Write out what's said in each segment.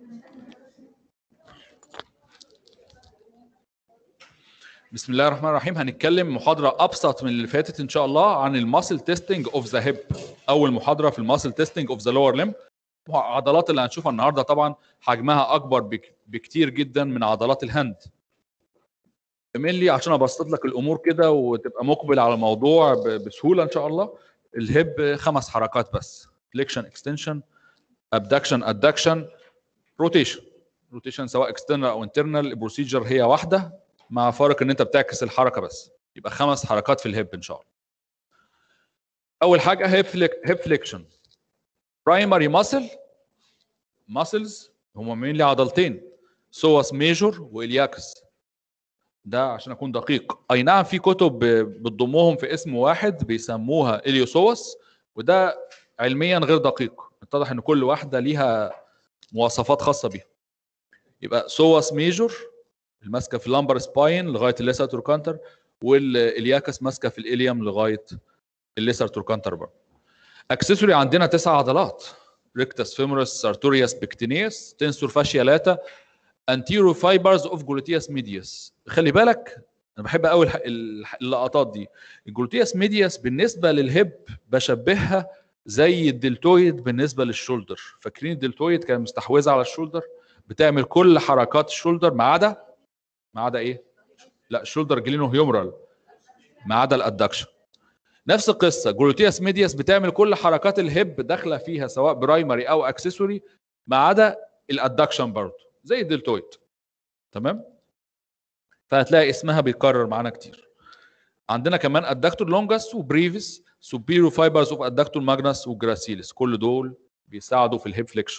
بسم الله الرحمن الرحيم هنتكلم محاضره ابسط من اللي فاتت ان شاء الله عن الماسل تيستنج اوف ذا هيب اول محاضره في الماسل تيستنج اوف ذا لور ليم العضلات اللي هنشوفها النهارده طبعا حجمها اكبر بك- بكتير جدا من عضلات الهند لي عشان ابسط لك الامور كده وتبقى مقبل على الموضوع ب- بسهوله ان شاء الله الهيب خمس حركات بس فليكشن اكستنشن ابدكشن ادكشن روتيشن روتيشن سواء اكسترنال او انترنال البروسيجر هي واحده مع فارق ان انت بتعكس الحركه بس يبقى خمس حركات في الهيب ان شاء الله اول حاجه هيب فليك هيب فليكشن برايمري ماسل ماسلز هما مين لي عضلتين سوس ميجور والياكس ده عشان اكون دقيق اي نعم في كتب بتضمهم في اسم واحد بيسموها اليوسوس وده علميا غير دقيق اتضح ان كل واحده ليها مواصفات خاصه بيها يبقى سوس ميجور الماسكه في اللامبر سباين لغايه الليسر توركانتر والياكس ماسكه في الاليوم لغايه الليسر توركانتر برضه اكسسوري عندنا تسع عضلات ريكتس فيمورس سارتوريوس بكتينيوس تنسور فاشيا لاتا انتيرو فايبرز اوف جلوتيوس ميديوس خلي بالك انا بحب قوي الح- الح- اللقطات دي الجلوتيوس ميديوس بالنسبه للهيب بشبهها زي الدلتويد بالنسبه للشولدر فاكرين الدلتويد كان مستحوذه على الشولدر بتعمل كل حركات الشولدر ما عدا ما عدا ايه لا الشولدر جلينو هيومرال ما عدا الادكشن نفس القصه جلوتيوس ميديوس بتعمل كل حركات الهيب داخله فيها سواء برايمري او اكسسوري ما عدا الادكشن برضه زي الدلتويد تمام فهتلاقي اسمها بيتكرر معانا كتير عندنا كمان ادكتور لونجاس وبريفيس سوبيرو فايبرز اوف ادكتور ماجنس وجراسيلس كل دول بيساعدوا في الهيب فليكشن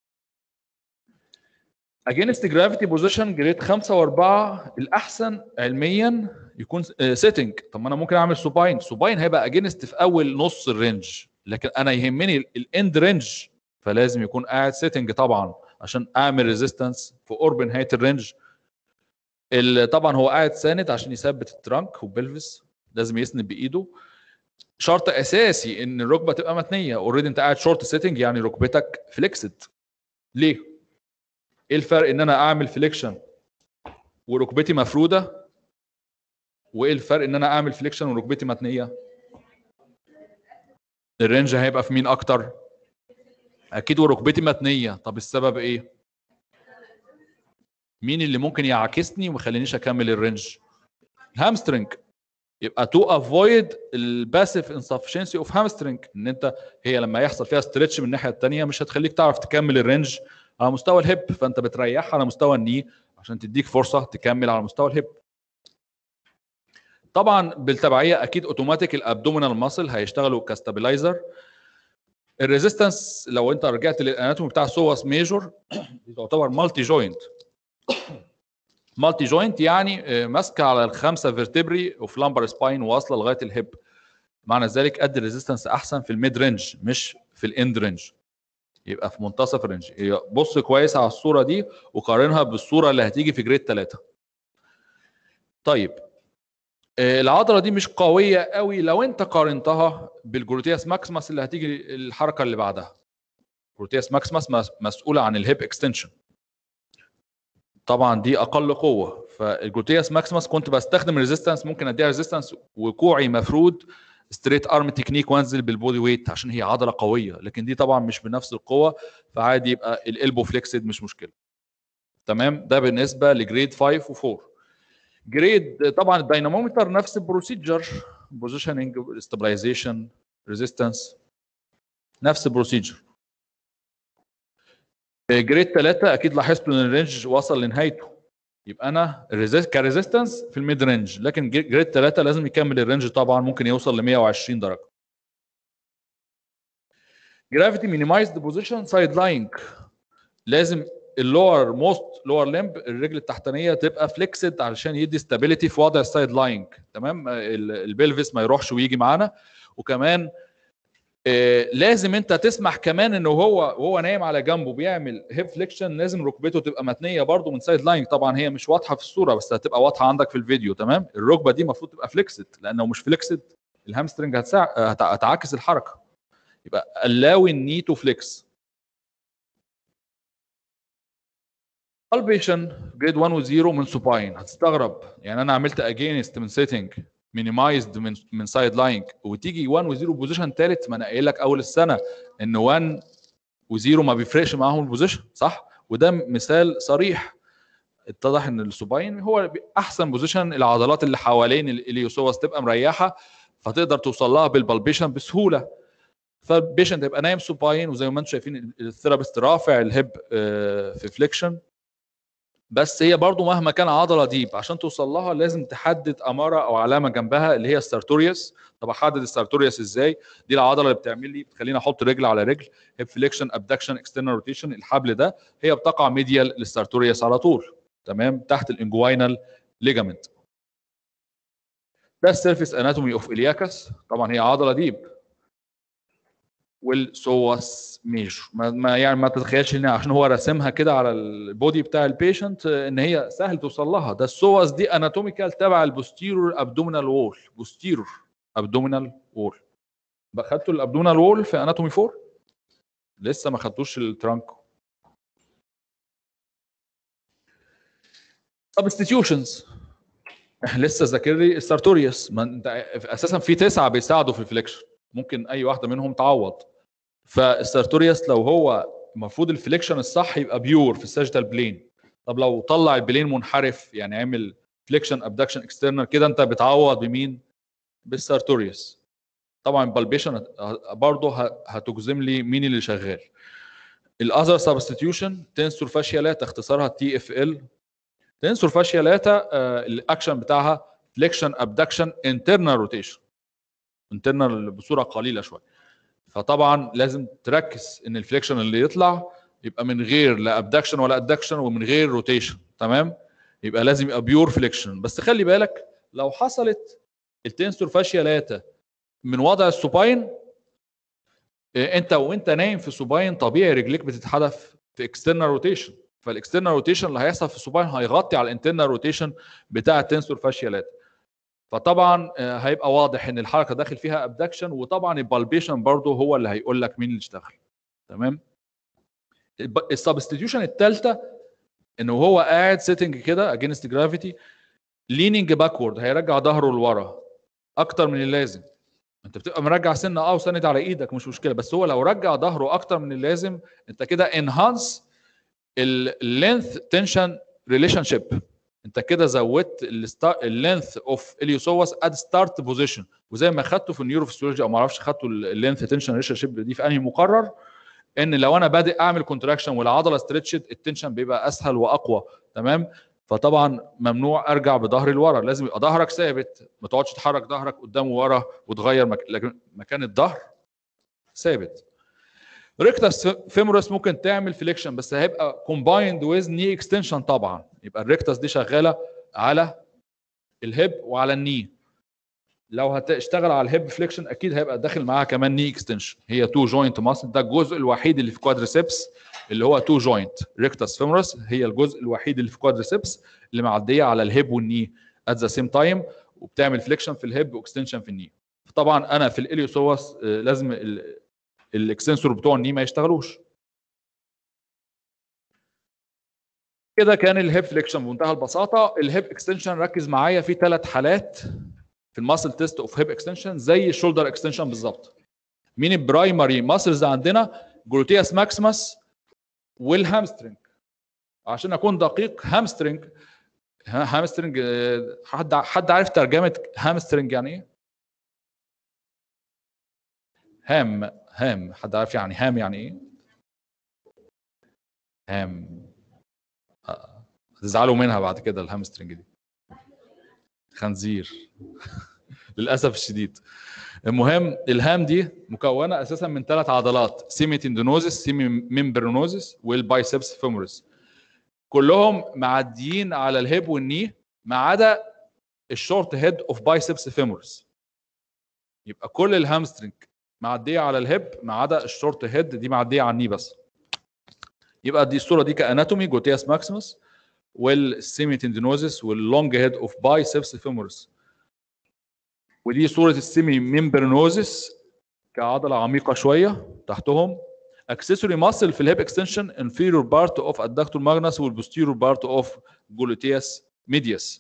اجينست جرافيتي بوزيشن جريد 5 و4 الاحسن علميا يكون سيتنج طب ما انا ممكن اعمل سوباين سوباين هيبقى اجينست في اول نص الرينج لكن انا يهمني الاند رينج فلازم يكون قاعد سيتنج طبعا عشان اعمل ريزيستنس في قرب نهايه الرينج ال- طبعا هو قاعد ساند عشان يثبت الترانك والبلفس لازم يسند بايده شرط اساسي ان الركبه تبقى متنيه اوريدي انت قاعد شورت سيتنج يعني ركبتك فليكسد ليه ايه الفرق ان انا اعمل فليكشن وركبتي مفروده وايه الفرق ان انا اعمل فليكشن وركبتي متنيه الرينج هيبقى في مين اكتر اكيد وركبتي متنيه طب السبب ايه مين اللي ممكن يعاكسني وما يخلينيش اكمل الرينج الهامسترنج يبقى تو افويد الباسيف انسفشنسي اوف هامسترنج ان انت هي لما يحصل فيها ستريتش من الناحيه الثانيه مش هتخليك تعرف تكمل الرينج على مستوى الهيب فانت بتريحها على مستوى الني عشان تديك فرصه تكمل على مستوى الهيب طبعا بالتبعيه اكيد اوتوماتيك الابدومينال ماسل هيشتغلوا كاستابلايزر الريزيستنس لو انت رجعت للاناتومي بتاع سوس ميجور دي تعتبر مالتي جوينت مالتي جوينت يعني آه، ماسكه على الخمسه فيرتبري اوف لامبر سباين واصله لغايه الهيب معنى ذلك قد الريزيستنس احسن في الميد رينج مش في الاند رينج يبقى في منتصف الرينج هي بص كويس على الصوره دي وقارنها بالصوره اللي هتيجي في جريد 3 طيب آه، العضله دي مش قويه قوي لو انت قارنتها بالجلوتياس ماكسيماس اللي هتيجي الحركه اللي بعدها جلوتياس ماكسيماس مس- مسؤوله عن الهيب اكستنشن طبعا دي اقل قوه فالجلوتياس ماكسيماس كنت بستخدم ريزيستنس ممكن اديها ريزيستنس وكوعي مفرود ستريت ارم تكنيك وانزل بالبودي ويت عشان هي عضله قويه لكن دي طبعا مش بنفس القوه فعادي يبقى الالبو فليكسد مش مشكله تمام ده بالنسبه لجريد 5 و4 جريد طبعا الدينامومتر نفس البروسيجر بوزيشننج ستابلايزيشن ريزيستنس نفس البروسيجر جريد 3 اكيد لاحظتوا ان الرينج وصل لنهايته يبقى انا الريزيست كريزيستنس في الميد رينج لكن جريد 3 لازم يكمل الرينج طبعا ممكن يوصل ل 120 درجه جرافيتي مينيمايزد بوزيشن سايد لاينج لازم اللور موست لور لمب الرجل التحتانيه تبقى فليكسد علشان يدي ستابيليتي في وضع السايد لاينج تمام ال- البلفس ما يروحش ويجي معانا وكمان آه، لازم انت تسمح كمان انه هو وهو نايم على جنبه بيعمل هيب فليكشن لازم ركبته تبقى متنيه برضو من سايد لاين طبعا هي مش واضحه في الصوره بس هتبقى واضحه عندك في الفيديو تمام الركبه دي المفروض تبقى فليكسد لانه مش فليكسد الهامسترنج هتساع... هت- هتعاكس الحركه يبقى allow الني تو فليكس بالبيشن جريد 1 و0 من سوباين هتستغرب يعني انا عملت اجينست من سيتنج مينيمايزد من من سايد لاين وتيجي 1 و0 بوزيشن ثالث ما انا قايل لك اول السنه ان 1 و0 ما بيفرقش معاهم البوزيشن صح وده مثال صريح اتضح ان السوباين هو احسن بوزيشن العضلات اللي حوالين الاليوسوس تبقى مريحه فتقدر توصل لها بالبالبيشن بسهوله فالبيشنت يبقى نايم سوباين وزي ما انتم شايفين الثيرابيست رافع الهيب في فليكشن بس هي برضو مهما كان عضله ديب عشان توصل لها لازم تحدد اماره او علامه جنبها اللي هي السارتوريوس طب احدد السارتوريوس ازاي دي العضله اللي بتعمل لي بتخليني احط رجل على رجل هيب فليكشن ابدكشن اكسترنال روتيشن الحبل ده هي بتقع ميديال للسارتوريوس على طول تمام تحت الانجوينال ليجامنت ده السيرفيس اناتومي اوف الياكس طبعا هي عضله ديب والسوس ميجر ما, ما يعني ما تتخيلش ان عشان هو راسمها كده على البودي بتاع البيشنت ان هي سهل توصل لها ده السوس دي اناتوميكال تبع البوستيرور ابدومينال وول بوستيرور ابدومينال وول خدتوا الابدومينال وول في اناتومي 4 لسه ما خدتوش الترانكو سبستيتيوشنز لسه ذاكر لي السارتوريوس ما انت اساسا في تسعه بيساعدوا في الفليكشن ممكن اي واحده منهم تعوض فالسارتوريوس لو هو المفروض الفليكشن الصح يبقى بيور في الساجيتال بلين طب لو طلع البلين منحرف يعني عمل فليكشن ابدكشن اكسترنال كده انت بتعوض بمين بالسارتوريوس طبعا بالبيشن برضه هتجزم لي مين اللي شغال الاذر سبستيتيوشن تنسور فاشيالاتا اختصارها تي اف ال تنسور فاشيالاتا الاكشن بتاعها فليكشن ابدكشن انترنال روتيشن انترنال بصوره قليله شويه فطبعا لازم تركز ان الفليكشن اللي يطلع يبقى من غير لا ابدكشن ولا ادكشن ومن غير روتيشن تمام يبقى لازم يبقى بيور فليكشن بس خلي بالك لو حصلت التنسور فاشيالاتا من وضع السوباين انت وانت نايم في سوباين طبيعي رجليك بتتحدف في اكسترنال روتيشن فالاكسترنال روتيشن اللي هيحصل في السوباين هيغطي على الانترنال روتيشن بتاع التنسور فاشيالاتا فطبعا هيبقى واضح ان الحركه داخل فيها ابدكشن وطبعا البالبيشن برضه هو اللي هيقول لك مين اللي اشتغل تمام السبستيتيوشن الثالثه انه هو قاعد سيتنج كده اجينست جرافيتي ليننج باكورد هيرجع ظهره لورا اكتر من اللازم انت بتبقى مرجع سنه اه وسند على ايدك مش مشكله بس هو لو رجع ظهره اكتر من اللازم انت كده انهانس اللينث تنشن ريليشن شيب انت كده زودت اللينث اوف اليوسوس ات ستارت بوزيشن وزي ما خدته في النيوروفيسيولوجي او ما اعرفش خدته اللينث تنشن ريليشن شيب دي في انهي مقرر ان لو انا بادئ اعمل كونتراكشن والعضله ستريتشد التنشن بيبقى اسهل واقوى تمام فطبعا ممنوع ارجع بظهري لورا لازم يبقى ظهرك ثابت ما تقعدش تحرك ظهرك قدام وورا وتغير مك... لكن مكان الظهر ثابت ريكتاس فيمورس ممكن تعمل فليكشن بس هيبقى كومبايند ويز ني اكستنشن طبعا يبقى الريكتاس دي شغاله على الهيب وعلى الني لو هتشتغل على الهيب فليكشن اكيد هيبقى داخل معاها كمان ني اكستنشن هي تو جوينت ماسل ده الجزء الوحيد اللي في كوادريسبس اللي هو تو جوينت ريكتاس فيمورس هي الجزء الوحيد اللي في كوادريسبس اللي معديه على الهيب والني ات ذا سيم تايم وبتعمل فليكشن في الهيب واكستنشن في الني طبعا انا في الاليوسوس لازم الاكستنسور بتوع الني ما يشتغلوش كده كان الهيب فليكشن بمنتهى البساطه الهيب اكستنشن ركز معايا في ثلاث حالات في الماسل تيست اوف هيب اكستنشن زي الشولدر اكستنشن بالظبط مين البرايمري ماسلز عندنا جلوتياس ماكسيمس والهامسترنج عشان اكون دقيق هامسترنج هامسترنج حد حد عارف ترجمه هامسترنج يعني ايه هام هام حد عارف يعني هام يعني ايه هام هتزعلوا منها بعد كده الهامسترنج دي خنزير للاسف الشديد المهم الهام دي مكونه اساسا من ثلاث عضلات سيمي تندونوزس سيمي ممبرونوزس والبايسبس فيمورس كلهم معديين على الهيب والني ما عدا الشورت هيد اوف بايسبس فيمورس يبقى كل الهامسترنج معديه على الهيب ما عدا الشورت هيد دي معديه على الني بس يبقى دي الصوره دي كاناتومي جوتياس ماكسيموس والسيمي تندينوزس واللونج هيد اوف بايسبس فيمورس ودي صوره السيمي ممبرنوزس كعضله عميقه شويه تحتهم accessory muscle في الهيب extension inferior part of adductor magnus والposterior part of gluteus medius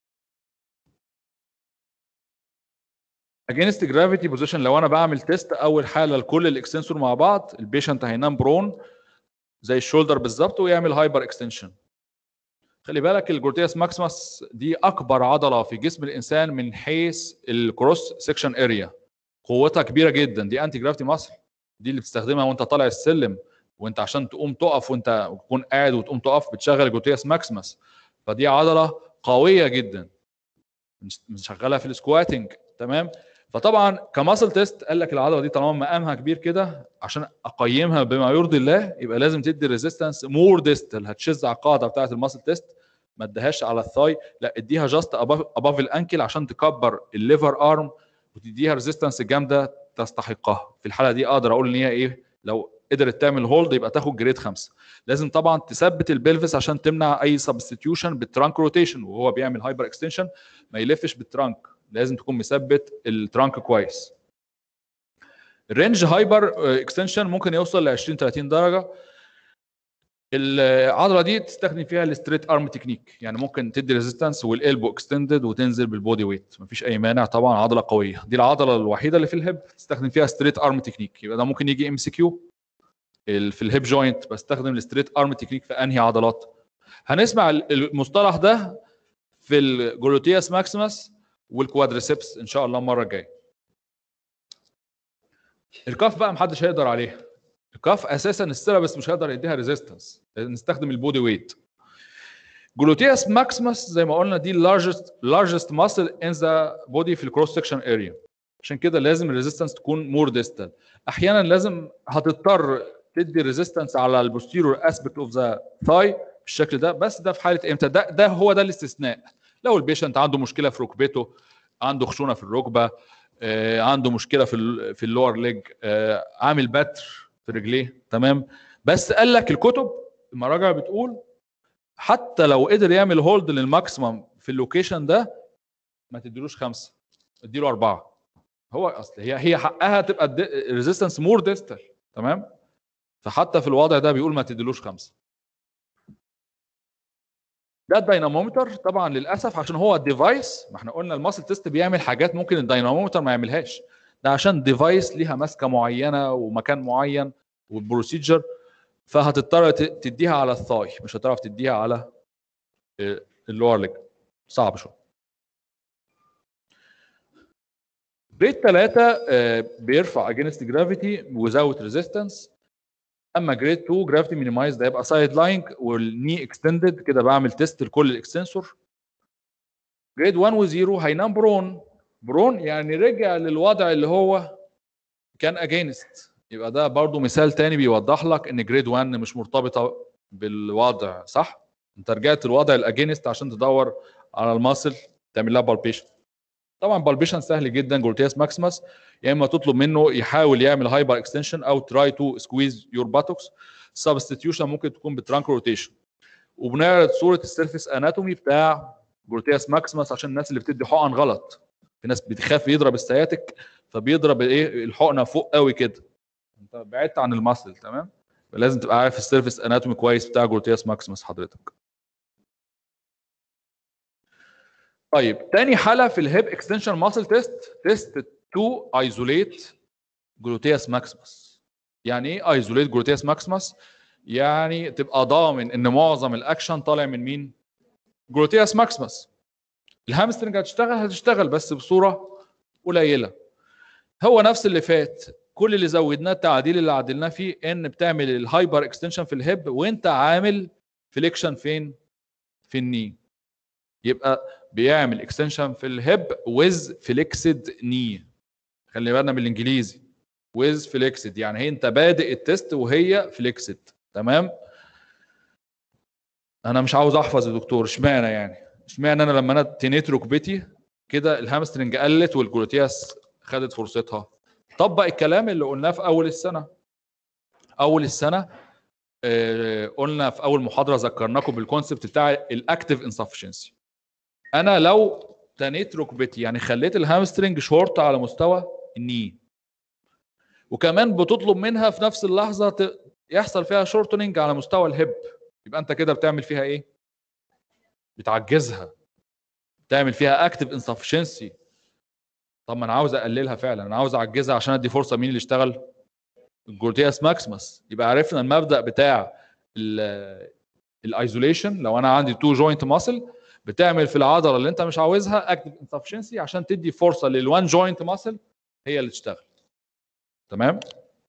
against gravity position لو انا بعمل تيست اول حاله لكل الاكستنسور مع بعض البيشنت هينام برون زي الشولدر بالظبط ويعمل هايبر اكستنشن خلي بالك الجلوتيوس ماكسيمس دي اكبر عضله في جسم الانسان من حيث الكروس سكشن اريا قوتها كبيره جدا دي انتي جرافيتي ماسل دي اللي بتستخدمها وانت طالع السلم وانت عشان تقوم تقف وانت تكون قاعد وتقوم تقف بتشغل الجلوتيوس ماكسيمس فدي عضله قويه جدا بنشغلها في السكواتنج تمام فطبعا كماسل تيست قال لك العضله دي طالما مقامها كبير كده عشان اقيمها بما يرضي الله يبقى لازم تدي ريزيستنس مور ديستال هتشز على القاعده بتاعه الماسل تيست ما اديهاش على الثاي لا اديها جاست اباف الانكل عشان تكبر الليفر ارم وتديها ريزيستنس جامده تستحقها في الحاله دي اقدر اقول ان هي ايه لو قدرت تعمل هولد يبقى تاخد جريد خمسه لازم طبعا تثبت البلفس عشان تمنع اي سبستيتيوشن بالترانك روتيشن وهو بيعمل هايبر اكستنشن ما يلفش بالترانك لازم تكون مثبت الترانك كويس الرينج هايبر اكستنشن ممكن يوصل ل 20 30 درجه العضله دي تستخدم فيها الستريت ارم تكنيك يعني ممكن تدي ريزيستنس والالبو اكستندد وتنزل بالبودي ويت مفيش اي مانع طبعا عضله قويه دي العضله الوحيده اللي في الهيب تستخدم فيها ستريت ارم تكنيك يبقى ده ممكن يجي ام سي كيو في الهيب جوينت بستخدم الستريت ارم تكنيك في انهي عضلات هنسمع المصطلح ده في الجلوتياس ماكسيمس والكوادريسبس ان شاء الله المره الجايه الكاف بقى محدش هيقدر عليها الكاف اساسا السيرابس مش هيقدر يديها ريزيستنس نستخدم البودي ويت جلوتياس ماكسيمس زي ما قلنا دي largest largest muscle in the body في الكروس سكشن اريا عشان كده لازم الريزيستنس تكون مور ديستال احيانا لازم هتضطر تدي ريزيستنس على البوستيرور اسبكت اوف ذا ثاي بالشكل ده بس ده في حاله امتى ده ده هو ده الاستثناء لو البيشنت عنده مشكله في ركبته عنده خشونه في الركبه آه، عنده مشكله في ال في اللور ليج آه، عامل بتر في رجليه تمام بس قال لك الكتب المراجع بتقول حتى لو قدر يعمل هولد للماكسيمم في اللوكيشن ده ما تديلوش خمسه اديله اربعه هو اصل هي هي حقها تبقى ريزيستنس مور ديستال تمام فحتى في الوضع ده بيقول ما تديلوش خمسه ده الدينامومتر طبعا للاسف عشان هو الديفايس ما احنا قلنا الماسل تيست بيعمل حاجات ممكن الدينامومتر ما يعملهاش ده عشان ديفايس ليها ماسكه معينه ومكان معين والبروسيجر فهتضطر تديها على الثاي مش هتعرف تديها على اللور ليج صعب شويه جريد 3 بيرفع اجينست جرافيتي without resistance اما جريد 2 جرافيتي مينيمايز ده يبقى سايد لاينج والني اكستندد كده بعمل تيست لكل الاكستنسور جريد 1 و0 هينام برون برون يعني رجع للوضع اللي هو كان اجينست يبقى ده برضو مثال تاني بيوضح لك ان جريد 1 مش مرتبطه بالوضع صح انت رجعت للوضع الاجينست عشان تدور على الماسل تعمل لها بالبيشن طبعا بالبيشن سهل جدا جلوتياس ماكسيمس يا اما تطلب منه يحاول يعمل هايبر اكستنشن او تراي تو سكويز يور باتوكس سبستيتيوشن ممكن تكون بترانك روتيشن وبنعرض صوره السيرفيس اناتومي بتاع جلوتياس ماكسيمس عشان الناس اللي بتدي حقن غلط في ناس بتخاف يضرب السياتيك فبيضرب ايه الحقنه فوق قوي كده انت بعدت عن الماسل تمام فلازم تبقى عارف السيرفيس اناتومي كويس بتاع جلوتياس ماكسيمس حضرتك طيب تاني حاله في الهيب اكستنشن ماسل تيست تيست تو ايزوليت جلوتياس ماكسيمس يعني ايه ايزوليت جلوتياس ماكسيمس يعني تبقى ضامن ان معظم الاكشن طالع من مين جلوتياس ماكسيمس الهامسترنج هتشتغل هتشتغل بس بصوره قليله هو نفس اللي فات كل اللي زودناه التعديل اللي عدلناه فيه ان بتعمل الهايبر اكستنشن في الهيب وانت عامل فليكشن فين في الني يبقى بيعمل اكستنشن في الهيب ويز فليكسد ني خلي بالنا من الانجليزي ويز فليكسد يعني هي انت بادئ التست وهي فليكسد تمام انا مش عاوز احفظ يا دكتور اشمعنى يعني اشمعنى انا لما انا تنيت ركبتي كده الهامسترنج قلت والجلوتياس خدت فرصتها طبق الكلام اللي قلناه في اول السنه اول السنه آه قلنا في اول محاضره ذكرناكم بالكونسبت بتاع الاكتيف انسفشنسي انا لو تنيت ركبتي يعني خليت الهامسترنج شورت على مستوى الني وكمان بتطلب منها في نفس اللحظه ت- يحصل فيها شورتنج على مستوى الهب يبقى انت كده بتعمل فيها ايه بتعجزها بتعمل فيها اكتف انسفشنسي طب ما انا عاوز اقللها فعلا انا عاوز اعجزها عشان ادي فرصه مين اللي يشتغل الجلوتياس ماكسيمس يبقى عرفنا المبدا بتاع الايزوليشن لو انا عندي تو جوينت ماسل بتعمل في العضله اللي انت مش عاوزها اكتف انسفشنسي عشان تدي فرصه للوان جوينت ماسل هي اللي تشتغل تمام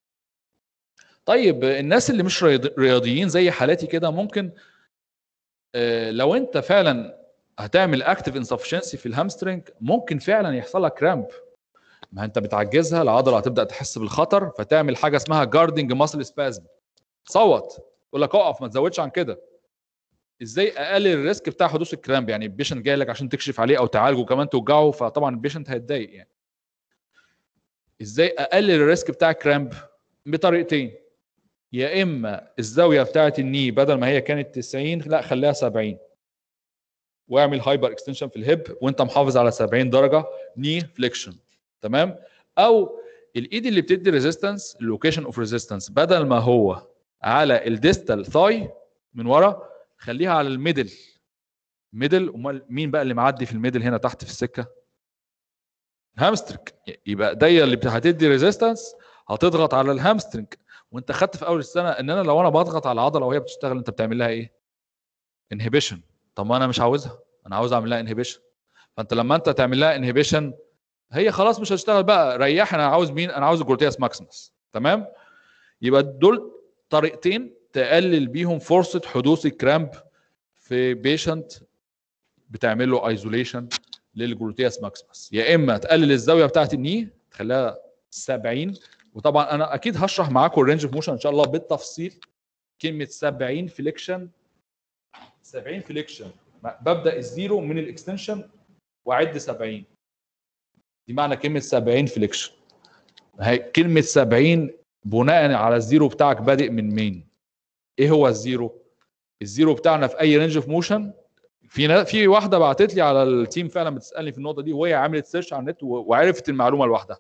طيب الناس اللي مش رياض- رياضيين زي حالاتي كده ممكن آه، لو انت فعلا هتعمل اكتف انسفشنسي في الهامسترنج ممكن فعلا يحصل لك كرامب ما انت بتعجزها العضله هتبدا تحس بالخطر فتعمل حاجه اسمها جاردنج ماسل سبازم صوت يقول لك اقف ما تزودش عن كده ازاي اقلل الريسك بتاع حدوث الكرامب يعني البيشنت جاي لك عشان تكشف عليه او تعالجه كمان توجعه فطبعا البيشنت هيتضايق يعني ازاي اقلل الريسك بتاع الكرامب بطريقتين يا اما الزاويه بتاعه الني بدل ما هي كانت 90 لا خليها 70 واعمل هايبر اكستنشن في الهيب وانت محافظ على 70 درجه ني فليكشن تمام او الايد اللي بتدي ريزيستنس اللوكيشن اوف ريزيستنس بدل ما هو على الديستال ثاي من ورا خليها على الميدل ميدل امال مين بقى اللي معدي في الميدل هنا تحت في السكه هامسترنج يبقى ايديا اللي هتدي ريزيستنس هتضغط على الهامسترنج وانت خدت في اول السنه ان انا لو انا بضغط على العضله وهي بتشتغل انت بتعمل لها ايه انهبيشن طب ما انا مش عاوزها انا عاوز اعمل لها انهبيشن فانت لما انت تعمل لها انهبيشن هي خلاص مش هتشتغل بقى ريح انا عاوز مين انا عاوز الجلوتياس ماكسيمس تمام يبقى دول طريقتين تقلل بيهم فرصه حدوث الكرامب في بيشنت بتعمل له ايزوليشن للجلوتياس ماكسيمس يا اما تقلل الزاويه بتاعت الني تخليها 70 وطبعا انا اكيد هشرح معاكم الرينج اوف موشن ان شاء الله بالتفصيل كلمه 70 فليكشن 70 فليكشن ببدا الزيرو من الاكستنشن واعد 70 دي معنى كلمه 70 فليكشن هي كلمه 70 بناء على الزيرو بتاعك بادئ من مين ايه هو الزيرو الزيرو بتاعنا في اي رينج اوف موشن في نا- في واحده بعتت لي على التيم فعلا بتسالني في النقطه دي وهي عملت سيرش على النت و- وعرفت المعلومه لوحدها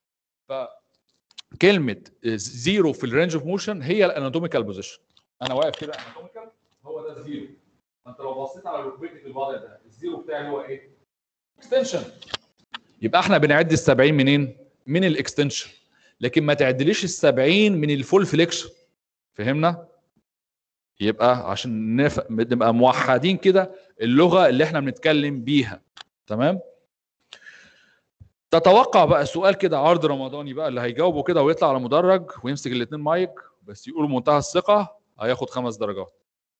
فكلمه زيرو في الرينج اوف موشن هي الاناتوميكال بوزيشن انا واقف كده اناتوميكال هو ده الزيرو فانت لو بصيت على ركبتي في الوضع ده الزيرو بتاعي هو ايه اكستنشن يبقى احنا بنعد ال 70 منين من الاكستنشن لكن ما تعدليش ال 70 من الفول فليكشن فهمنا يبقى عشان نف... نبقى موحدين كده اللغه اللي احنا بنتكلم بيها تمام تتوقع بقى سؤال كده عرض رمضاني بقى اللي هيجاوبه كده ويطلع على مدرج ويمسك الاثنين مايك بس يقول منتهى الثقه هياخد خمس درجات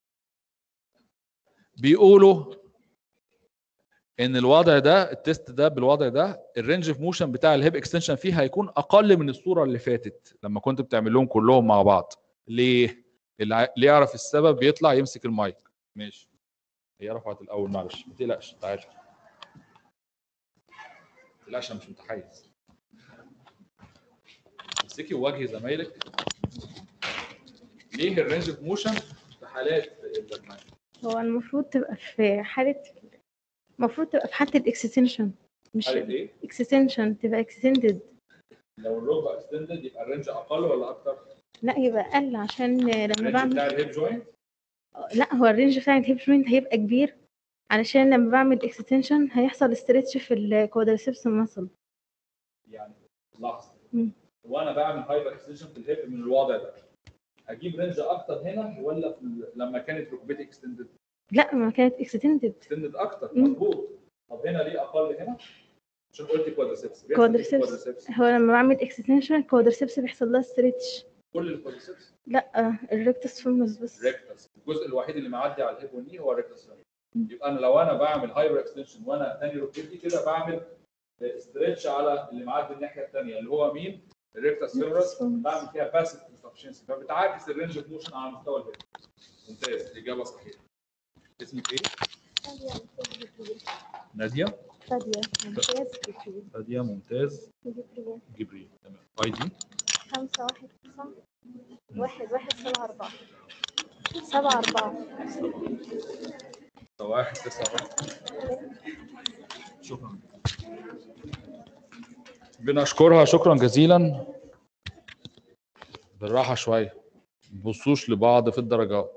بيقولوا ان الوضع ده التيست ده بالوضع ده الرينج اوف موشن بتاع الهيب اكستنشن فيه هيكون اقل من الصوره اللي فاتت لما كنت بتعمل لهم كلهم مع بعض ليه اللي ع- اللي يعرف السبب يطلع يمسك المايك ماشي هي رفعت الاول معلش ما تقلقش تعالى ما تقلقش انا مش متحيز امسكي وواجهي زمايلك ليه الرينج اوف موشن في حالات البرنامج هو المفروض تبقى في حالة المفروض تبقى في حالة الاكستنشن مش حالة ايه؟ اكستنشن تبقى اكستندد لو الركبه اكستندد يبقى الرينج اقل ولا اكتر؟ لا يبقى اقل عشان لما الرينج بعمل بتاع الهيب جوينت لا هو الرينج بتاع الهيب جوينت هيبقى كبير علشان لما بعمل اكستنشن هيحصل استرتش في الكوادرسيبس ماسل يعني لحظه مم. وانا بعمل هايبر اكستنشن في الهيب من الوضع ده اجيب رينج اكتر هنا ولا في ال- لما كانت ركبتي اكستندد لا ما كانت اكستندد اكستندد اكتر مم. مظبوط طب هنا ليه اقل هنا عشان قلت كوادرسيبس بيحصل إيه في كوادرسيبس. الكوادرسيبس هو لما بعمل اكستنشن الكوادرسيبس بيحصل لها استرتش كل الكوادرسيبس لا الريكتس فيموس بس ريكتس الجزء الوحيد اللي معدي على الهيب والني هو الريكتس يبقى انا لو انا بعمل هايبر اكستنشن وانا تاني ركبتي كده بعمل استريتش على اللي معدي الناحيه الثانيه اللي هو مين؟ الريكتس فيمورس بعمل فيها باسيف انسفشنسي فبتعاكس الرينج اوف موشن على مستوى الهيب ممتاز اجابه صحيحه اسمك ايه؟ ناديه فادية ممتاز كتير ناديه ممتاز جبريل تمام اي دي خمسة واحد تسعة واحد واحد سبعة أربعة سبعة أربعة واحد تسعة واحد. شكرا بنشكرها شكرا جزيلا بالراحه شويه ما تبصوش لبعض في الدرجات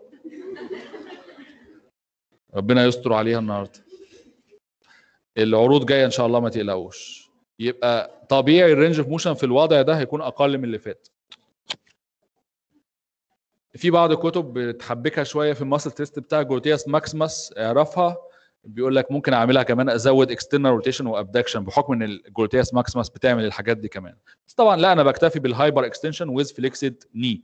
ربنا يستر عليها النهارده العروض جايه ان شاء الله ما تقلقوش يبقى طبيعي الرينج اوف موشن في الوضع ده هيكون اقل من اللي فات في بعض الكتب بتحبكها شويه في الماسل تيست بتاع جلوتياس ماكسيمس اعرفها بيقول لك ممكن اعملها كمان ازود اكسترنال روتيشن وابدكشن بحكم ان الجلوتياس ماكسيمس بتعمل الحاجات دي كمان بس طبعا لا انا بكتفي بالهايبر اكستنشن ويز فليكسد ني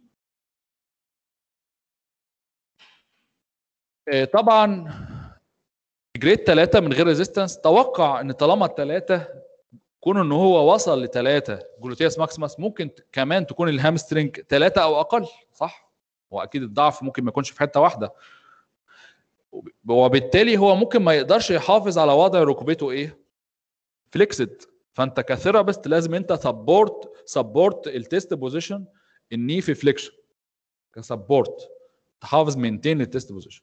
طبعا جريد 3 من غير ريزيستنس توقع ان طالما الثلاثه كون ان هو وصل لثلاثه جلوتياس ماكسيمس ممكن كمان تكون الهامسترنج ثلاثه او اقل صح؟ واكيد الضعف ممكن ما يكونش في حته واحده وبالتالي هو ممكن ما يقدرش يحافظ على وضع ركبته ايه؟ فليكسد فانت كثيرابيست لازم انت سبورت سبورت التيست بوزيشن الني في فليكشن كسبورت تحافظ مينتين التيست بوزيشن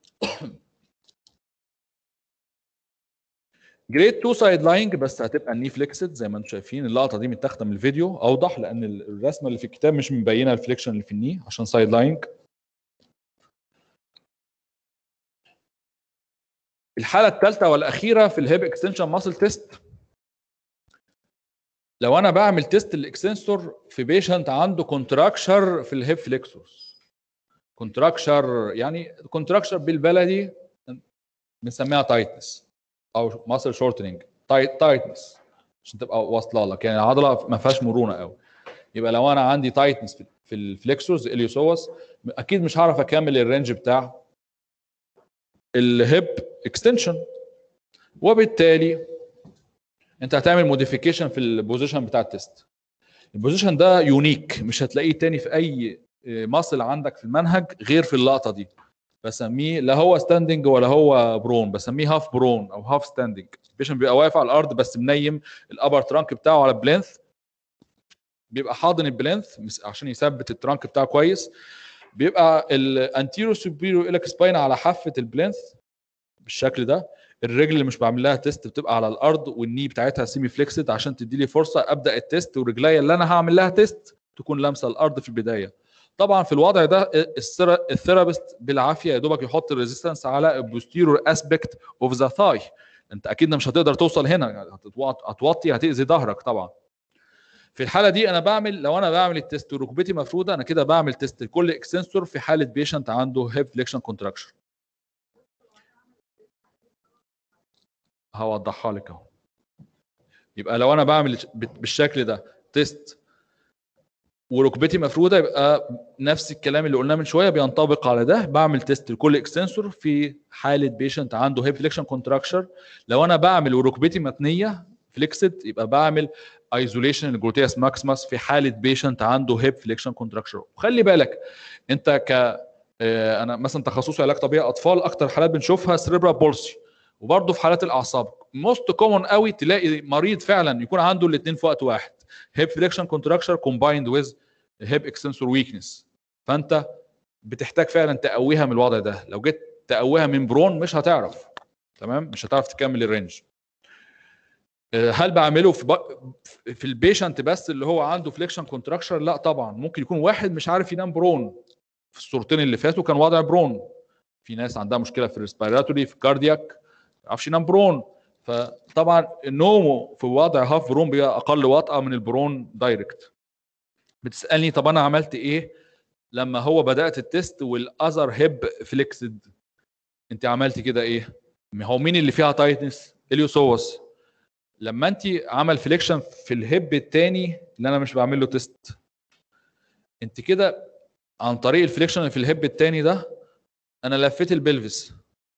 جريد 2 سايد لاينج بس هتبقى الني فليكسد زي ما انتم شايفين اللقطه دي متاخده من الفيديو اوضح لان الرسمه اللي في الكتاب مش مبينه الفليكشن اللي في الني عشان سايد لاينج الحاله الثالثه والاخيره في الهيب اكستنشن ماسل تيست لو انا بعمل تيست الاكستنسور في بيشنت عنده كونتراكشر في الهيب فليكسورز كونتراكشر يعني كونتراكشر بالبلدي بنسميها تايتنس او ماسل شورتنج تايتنس عشان تبقى واصله لك يعني العضله ما فيهاش مرونه قوي يبقى لو انا عندي تايتنس في الفليكسورز اليوسوس اكيد مش هعرف اكمل الرينج بتاع الهيب اكستنشن وبالتالي انت هتعمل موديفيكيشن في البوزيشن بتاع التيست البوزيشن ده يونيك مش هتلاقيه تاني في اي ماسل عندك في المنهج غير في اللقطه دي بسميه لا هو ستاندنج ولا هو برون بسميه هاف برون او هاف ستاندنج البيشنت بيبقى واقف على الارض بس منيم الابر ترانك بتاعه على البلينث بيبقى حاضن البلينث عشان يثبت الترانك بتاعه كويس بيبقى الانتيرو سوبيريو الك سباين على حافه البلينث بالشكل ده الرجل اللي مش بعمل لها تيست بتبقى على الارض والني بتاعتها سيمي فليكسد عشان تدي لي فرصه ابدا التيست ورجليا اللي انا هعمل لها تيست تكون لامسه الارض في البدايه طبعا في الوضع ده الثيرابيست بالعافيه يا دوبك يحط الريزيستنس على البوستيرور اسبكت اوف ذا ثاي انت اكيد مش هتقدر توصل هنا هتوطي هتاذي ظهرك طبعا في الحاله دي انا بعمل لو انا بعمل التيست وركبتي مفروده انا كده بعمل تيست لكل اكستنسور في حاله بيشنت عنده هيب فليكشن كونتراكشن هوضحها لك اهو يبقى لو انا بعمل بالشكل ده تيست وركبتي مفروده يبقى نفس الكلام اللي قلناه من شويه بينطبق على ده بعمل تيست لكل اكستنسور في حاله بيشنت عنده هيب فليكشن كونتراكشر لو انا بعمل وركبتي متنيه فليكسد يبقى بعمل ايزوليشن الجلوتياس ماكسيمس في حاله بيشنت عنده هيب فليكشن كونتراكشر وخلي بالك انت ك انا مثلا تخصصي علاج طبيعي اطفال اكتر حالات بنشوفها سريبرا بولسي وبرضه في حالات الاعصاب موست كومون قوي تلاقي مريض فعلا يكون عنده الاثنين في وقت واحد هيب فليكشن كونتراكشر كومبايند ويز هيب اكستنسور ويكنس فانت بتحتاج فعلا تقويها من الوضع ده لو جيت تقويها من برون مش هتعرف تمام مش هتعرف تكمل الرينج هل بعمله في ب... في البيشنت بس اللي هو عنده فليكشن كونتراكشر لا طبعا ممكن يكون واحد مش عارف ينام برون في الصورتين اللي فاتوا كان وضع برون في ناس عندها مشكله في الريسبيراتوري في الكاردياك ما يعرفش ينام برون فطبعا نومه في وضع هاف برون بيبقى اقل وطأه من البرون دايركت بتسالني طب انا عملت ايه لما هو بدات التيست والاذر هيب فليكسد انت عملت كده ايه هو مين اللي فيها تايتنس اليوسوس لما انت عمل فليكشن في الهيب الثاني اللي انا مش بعمل له تيست انت كده عن طريق الفليكشن اللي في الهيب الثاني ده انا لفيت البلفس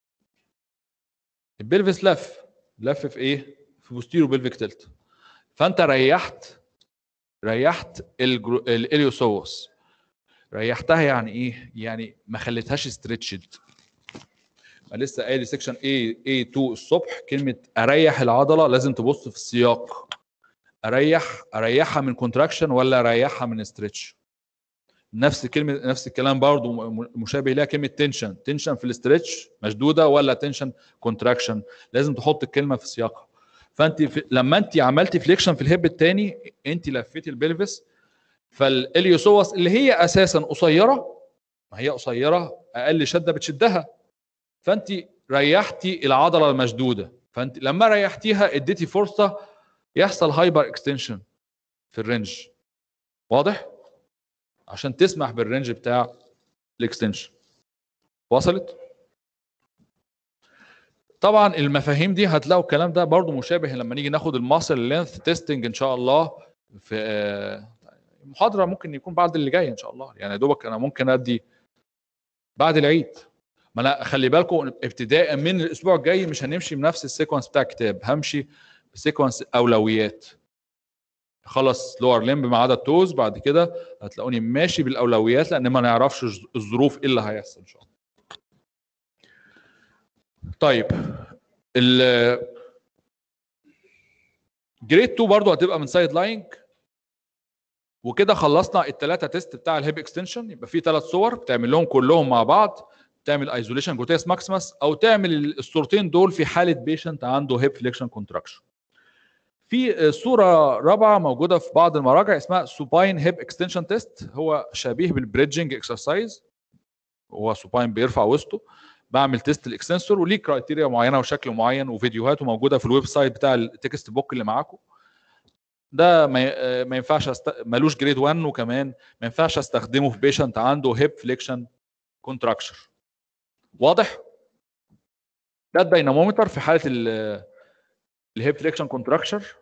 البلفس لف لف في ايه في بوستيرو بلفيك تلت فانت ريحت ريحت الاليوسوس ريحتها يعني ايه يعني ما خليتهاش ستريتشد لسه قايل سيكشن A A2 الصبح كلمه اريح العضله لازم تبص في السياق اريح اريحها من كونتراكشن ولا اريحها من ستريتش نفس كلمه نفس الكلام برضو مشابه ليها كلمه تنشن تنشن في الاسترتش مشدوده ولا تنشن كونتراكشن لازم تحط الكلمه في سياقها فانت في لما انت عملتي فليكشن في الهيب الثاني انت لفيتي البلفس فالاليوسوس اللي هي اساسا قصيره ما هي قصيره اقل شده بتشدها فانت ريحتي العضله المشدوده فانت لما ريحتيها اديتي فرصه يحصل هايبر اكستنشن في الرينج واضح عشان تسمح بالرينج بتاع الاكستنشن وصلت طبعا المفاهيم دي هتلاقوا الكلام ده برضو مشابه لما نيجي ناخد الماسل لينث تيستنج ان شاء الله في آه، محاضره ممكن يكون بعد اللي جاي ان شاء الله يعني يا دوبك انا ممكن ادي بعد العيد ما انا خلي بالكم ابتداء من الاسبوع الجاي مش هنمشي بنفس السيكونس بتاع الكتاب همشي بسيكونس اولويات خلص لور ليمب ما عدا التوز بعد كده هتلاقوني ماشي بالاولويات لان ما نعرفش الظروف ايه اللي هيحصل ان شاء الله طيب ال جريد 2 برضو هتبقى من سايد لاينج وكده خلصنا الثلاثه تيست بتاع الهيب اكستنشن يبقى في ثلاث صور بتعمل لهم كلهم مع بعض تعمل ايزوليشن جوتيس ماكسيمس او تعمل الصورتين دول في حاله بيشنت عنده هيب فليكشن كونتراكشن في صوره رابعه موجوده في بعض المراجع اسمها سوباين هيب اكستنشن تيست هو شبيه بالبريدجنج اكسرسايز هو سوباين بيرفع وسطه بعمل تيست الاكستنسور وليه كرايتيريا معينه وشكل معين وفيديوهاته موجوده في الويب سايت بتاع التكست بوك اللي معاكم ده ما ما ينفعش أست... ملوش جريد 1 وكمان ما ينفعش استخدمه في بيشنت عنده هيب فليكشن كونتراكشر واضح ده الدينامومتر في حاله الهيب فليكشن كونتراكشر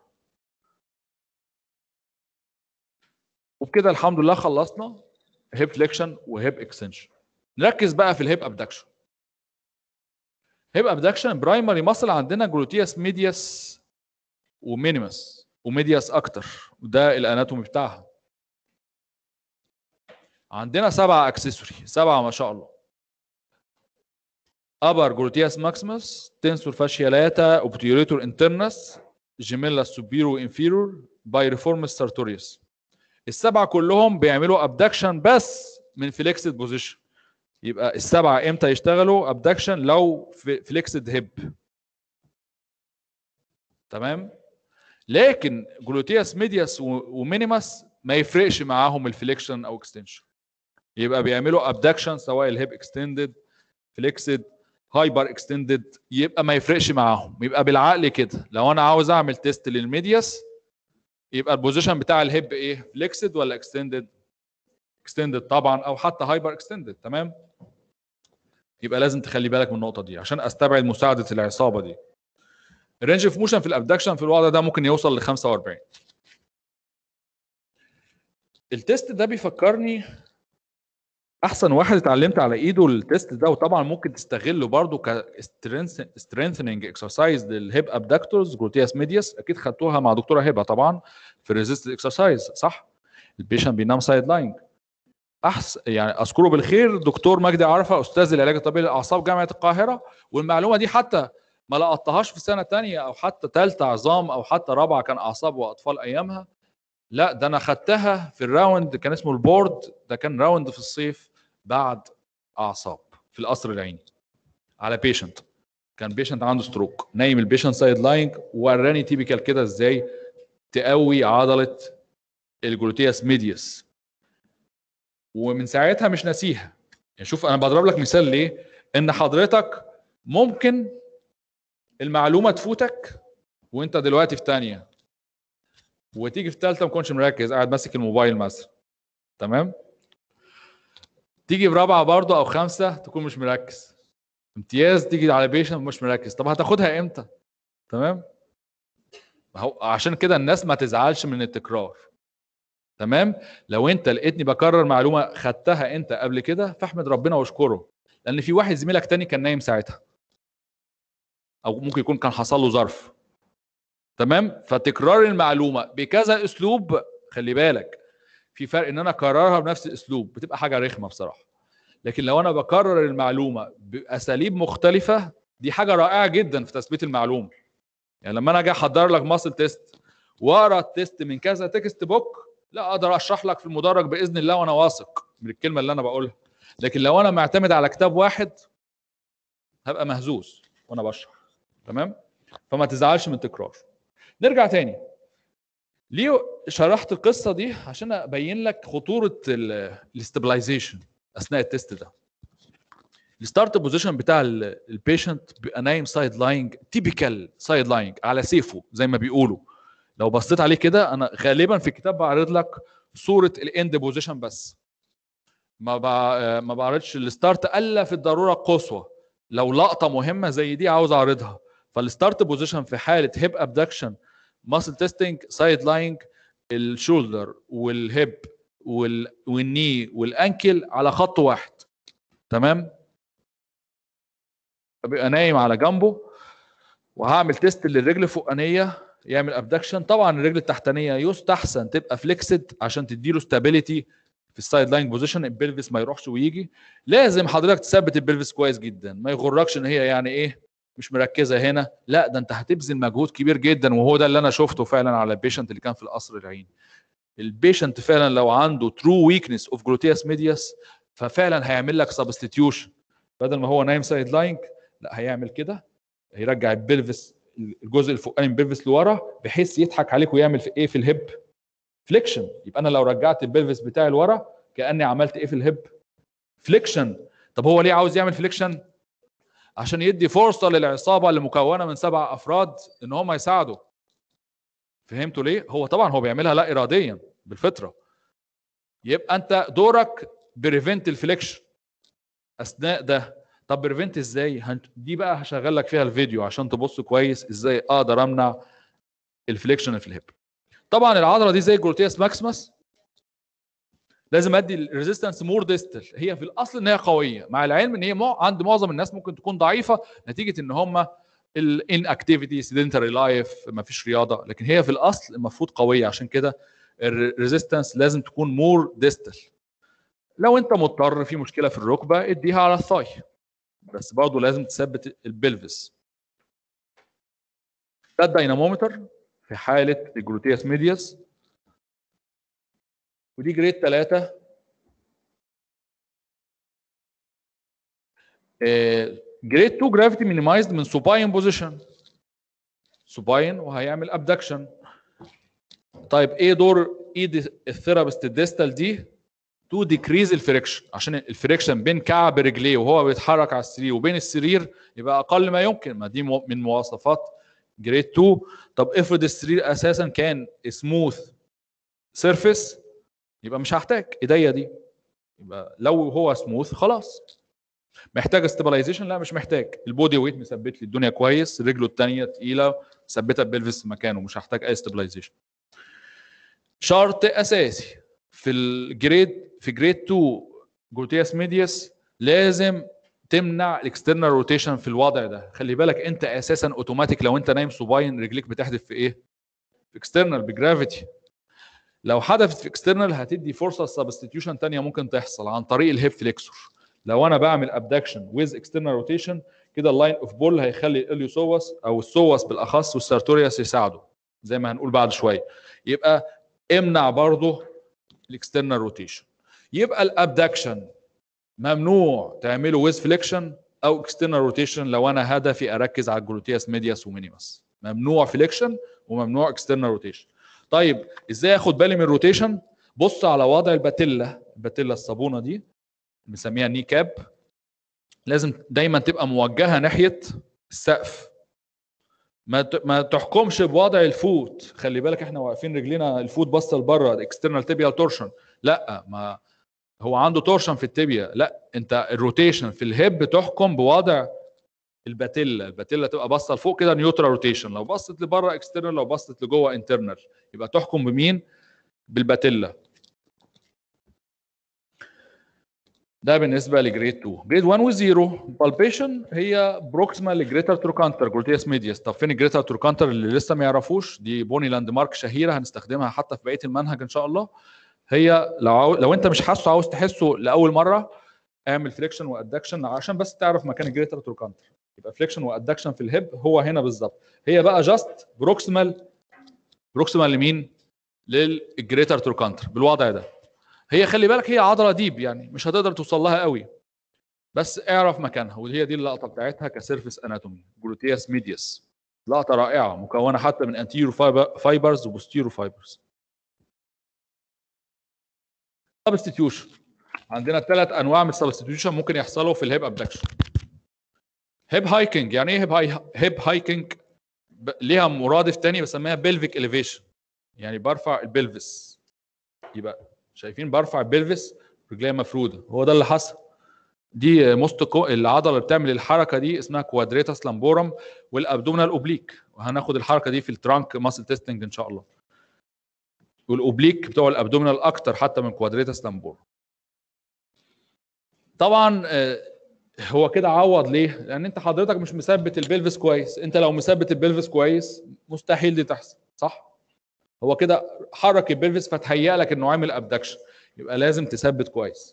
وبكده الحمد لله خلصنا هيب فليكشن وهيب اكستنشن نركز بقى في الهيب ابدكشن هيب ابدكشن برايمري ماسل عندنا جلوتياس ميدياس ومينيمس وميدياس اكتر وده الاناتومي بتاعها عندنا سبعة اكسسوري سبعة ما شاء الله upper gluteus maximus tensor fascia lata obturator internus gemella superior inferior piriformis sartorius السبعة كلهم بيعملوا ابدكشن بس من فليكسد بوزيشن يبقى السبعة امتى يشتغلوا ابدكشن لو فليكسد هيب تمام لكن جلوتياس ميدياس ومينيماس ما يفرقش معاهم الفليكشن او اكستنشن يبقى بيعملوا ابدكشن سواء الهيب اكستندد فليكسد هايبر اكستندد يبقى ما يفرقش معاهم يبقى بالعقل كده لو انا عاوز اعمل تيست للميدياس يبقى البوزيشن بتاع الهيب ايه فليكسد ولا اكستندد اكستندد طبعا او حتى هايبر اكستندد تمام يبقى لازم تخلي بالك من النقطه دي عشان استبعد مساعده العصابه دي الرينج اوف موشن في الابدكشن في الوضع ده ممكن يوصل ل 45 التيست ده بيفكرني احسن واحد اتعلمت على ايده التيست ده وطبعا ممكن تستغله برضو ك strengthening اكسرسايز للهيب ابدكتورز جلوتياس ميدياس اكيد خدتوها مع دكتوره هبه طبعا في الريزيست اكسرسايز صح البيشنت بينام سايد لاين احسن يعني اذكره بالخير دكتور مجدي عرفه استاذ العلاج الطبيعي للاعصاب جامعه القاهره والمعلومه دي حتى ما لقطتهاش في سنه تانية او حتى ثالثه عظام او حتى رابعه كان اعصاب واطفال ايامها لا ده انا خدتها في الراوند كان اسمه البورد ده كان راوند في الصيف بعد اعصاب في القصر العيني على بيشنت كان بيشنت عنده ستروك نايم البيشنت سايد لاين وراني تيبيكال كده ازاي تقوي عضله الجلوتياس ميديوس ومن ساعتها مش ناسيها يعني شوف انا بضرب لك مثال ليه ان حضرتك ممكن المعلومه تفوتك وانت دلوقتي في تانية وتيجي في ثالثه ما تكونش مركز قاعد ماسك الموبايل مثلا تمام تيجي في رابعه برضه او خمسه تكون مش مركز امتياز تيجي على بيشن مش مركز طب هتاخدها امتى تمام هو عشان كده الناس ما تزعلش من التكرار تمام لو انت لقيتني بكرر معلومه خدتها انت قبل كده فاحمد ربنا واشكره لان في واحد زميلك تاني كان نايم ساعتها او ممكن يكون كان حصل له ظرف تمام فتكرار المعلومه بكذا اسلوب خلي بالك في فرق ان انا اكررها بنفس الاسلوب بتبقى حاجه رخمه بصراحه لكن لو انا بكرر المعلومه باساليب مختلفه دي حاجه رائعه جدا في تثبيت المعلومه يعني لما انا اجي احضر لك ماسل تيست واقرا التيست من كذا تكست بوك لا اقدر اشرح لك في المدرج باذن الله وانا واثق من الكلمه اللي انا بقولها لكن لو انا معتمد على كتاب واحد هبقى مهزوز وانا بشرح تمام فما تزعلش من التكرار نرجع تاني ليه شرحت القصه دي عشان ابين لك خطوره الاستابلايزيشن اثناء التست ده الستارت بوزيشن بتاع البيشنت بيبقى نايم سايد لاينج تيبيكال سايد لاينج على سيفه زي ما بيقولوا لو بصيت عليه كده انا غالبا في الكتاب بعرض لك صوره الاند بوزيشن بس ما بع- ما بعرضش الستارت الا في الضروره القصوى لو لقطه مهمه زي دي عاوز اعرضها فالستارت بوزيشن في حاله هيب ابدكشن ماسل تيستنج سايد لاينج الشولدر والهيب وال- والني والانكل على خط واحد تمام بيبقى نايم على جنبه وهعمل تيست للرجل الفوقانيه يعمل ابدكشن طبعا الرجل التحتانيه يستحسن تبقى فليكسد عشان تديله ستابيليتي في السايد لاين بوزيشن البلفس ما يروحش ويجي لازم حضرتك تثبت البلفس كويس جدا ما يغركش ان هي يعني ايه مش مركزه هنا لا ده انت هتبذل مجهود كبير جدا وهو ده اللي انا شفته فعلا على البيشنت اللي كان في القصر العيني البيشنت فعلا لو عنده ترو ويكنس اوف جلوتياس ميدياس ففعلا هيعمل لك سبستيتيوشن بدل ما هو نايم سايد لاينج لا هيعمل كده هيرجع البلفس الجزء الفوقاني من البلفس لورا بحيث يضحك عليك ويعمل في ايه في الهيب فليكشن يبقى انا لو رجعت البلفس بتاعي لورا كاني عملت ايه في الهيب فليكشن طب هو ليه عاوز يعمل فليكشن عشان يدي فرصه للعصابه اللي مكونه من سبع افراد ان هم يساعدوا فهمتوا ليه هو طبعا هو بيعملها لا اراديا بالفطره يبقى انت دورك بريفنت الفليكشن اثناء ده طب بريفنت ازاي هن- دي بقى هشغل لك فيها الفيديو عشان تبص كويس ازاي اقدر امنع الفليكشن في الهيب طبعا العضله دي زي الجلوتياس ماكسيمس لازم ادي الريزيستنس مور ديستال هي في الاصل ان هي قويه مع العلم ان هي مع عند معظم الناس ممكن تكون ضعيفه نتيجه ان هم الان اكتيفيتي سيدنتري لايف ما فيش رياضه لكن هي في الاصل المفروض قويه عشان كده الريزيستنس لازم تكون مور ديستال لو انت مضطر في مشكله في الركبه اديها على الثاي بس برضه لازم تثبت البلفس ده الدينامومتر في حاله الجلوتياس ميدياس ودي جريد 3 جريد 2 جرافيتي مينيمايزد من سوباين بوزيشن سوباين وهيعمل ابدكشن طيب ايه دور ايد الثيرابيست الديستال دي تو ديكريز الفريكشن عشان الفريكشن بين كعب رجليه وهو بيتحرك على السرير وبين السرير يبقى اقل ما يمكن ما دي مو- من مواصفات جريد 2 طب افرض السرير اساسا كان سموث سيرفيس يبقى مش هحتاج ايديا دي يبقى لو هو سموث خلاص محتاج استابلايزيشن لا مش محتاج البودي ويت مثبت لي الدنيا كويس رجله الثانيه تقيله مثبته البلفس في مكانه مش هحتاج اي استابلايزيشن شرط اساسي في الجريد في جريد 2 جلوتياس ميدياس لازم تمنع الاكسترنال روتيشن في الوضع ده خلي بالك انت اساسا اوتوماتيك لو انت نايم صباين رجليك بتحدف في ايه في اكسترنال بجرافيتي لو حدفت في اكسترنال هتدي فرصه سبستيتيوشن تانية ممكن تحصل عن طريق الهيب فليكسور لو انا بعمل ابدكشن ويز اكسترنال روتيشن كده اللاين اوف بول هيخلي الاليوسوس او السوس بالاخص والسارتوريوس يساعدوا زي ما هنقول بعد شويه يبقى امنع برضه الاكسترنال روتيشن يبقى الابدكشن ممنوع تعمله ويز فليكشن او اكسترنال روتيشن لو انا هدفي اركز على الجلوتياس ميدياس ومينيمس ممنوع فليكشن وممنوع اكسترنال روتيشن طيب ازاي اخد بالي من الروتيشن بص على وضع الباتيلا الباتيلا الصابونه دي بنسميها ني كاب لازم دايما تبقى موجهه ناحيه السقف ما ت- ما تحكمش بوضع الفوت خلي بالك احنا واقفين رجلينا الفوت باصه لبره الاكسترنال تيبيال تورشن لا ما هو عنده تورشن في التيبيا لا انت الروتيشن في الهيب تحكم بوضع الباتيلا الباتيلا تبقى باصه لفوق كده نيوترال روتيشن لو بصت لبره اكسترنال لو بصت لجوه انترنال يبقى تحكم بمين بالباتيلا ده بالنسبه لجريد 2 جريد 1 و0 بالبيشن هي بروكسيمال لجريتر تروكانتر جلوتياس ميدياس طب فين الجريتر تروكانتر اللي لسه ما يعرفوش دي بوني لاند مارك شهيره هنستخدمها حتى في بقيه المنهج ان شاء الله هي لو عاو... لو انت مش حاسه عاوز تحسه لاول مره اعمل فليكشن وادكشن عشان بس تعرف مكان الجريتر تروكانتر يبقى فليكشن وادكشن في الهيب هو هنا بالظبط هي بقى جاست بروكسيمال بروكسيمال لمين للجريتر تروكانتر بالوضع ده هي خلي بالك هي عضله ديب يعني مش هتقدر توصل لها قوي بس اعرف مكانها وهي دي اللقطه بتاعتها كسيرفيس اناتومي جلوتياس ميدياس لقطه رائعه مكونه حتى من انتيرو فايبرز وبوستيرو فايبرز سبستيتيوشن عندنا ثلاث انواع من السبستيتيوشن ممكن يحصلوا في الهيب ابدكشن هيب هايكنج يعني ايه هيب هاي هيب هايكنج ب- ليها مرادف تاني بسميها بلفيك اليفيشن يعني برفع البلفس يبقى شايفين برفع البلفس رجليا مفروده هو ده اللي حصل دي مستكو العضله اللي بتعمل الحركه دي اسمها كوادريتاس لامبورم والابدومينال اوبليك وهناخد الحركه دي في الترانك ماسل تيستنج ان شاء الله والاوبليك بتوع الابدومينال اكتر حتى من كوادريتاس لامبورم طبعا آه، هو كده عوض ليه؟ لان انت حضرتك مش مثبت البلفس كويس، انت لو مثبت البلفس كويس مستحيل دي تحصل، صح؟ هو كده حرك البلفس فتهيأ لك انه عامل ابدكشن، يبقى لازم تثبت كويس.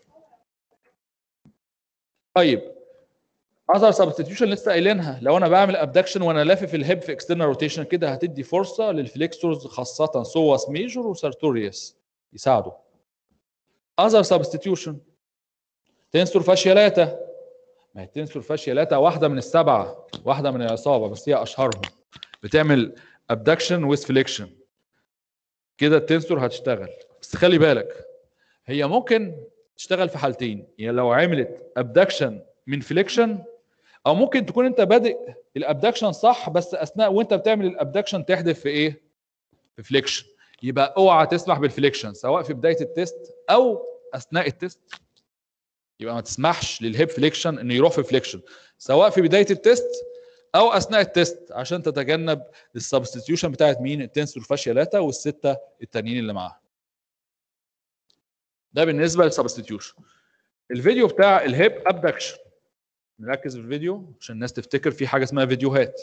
طيب اثر سبستيتيوشن لسه قايلينها لو انا بعمل ابدكشن وانا لافف الهيب في اكسترنال روتيشن كده هتدي فرصه للفليكسورز خاصه سوس ميجور وسارتوريوس يساعدوا. اثر سبستيتيوشن تنسور فاشيالاتا ما هي التنسور فاشيالاتا واحده من السبعه واحده من العصابه بس هي اشهرهم بتعمل ابدكشن ويز فليكشن كده التنسور هتشتغل بس خلي بالك هي ممكن تشتغل في حالتين يعني لو عملت ابدكشن من فليكشن او ممكن تكون انت بادئ الابدكشن صح بس اثناء وانت بتعمل الابدكشن تحدف في ايه في فليكشن يبقى اوعى تسمح بالفليكشن سواء في بدايه التيست او اثناء التيست يبقى ما تسمحش للهيب فليكشن انه يروح في فليكشن سواء في بدايه التيست او اثناء التيست عشان تتجنب السبستيتيوشن بتاعت مين التنسور فاشيالاتا والسته التانيين اللي معاها ده بالنسبه للسبستيتيوشن الفيديو بتاع الهيب ابدكشن نركز في الفيديو عشان الناس تفتكر في حاجه اسمها فيديوهات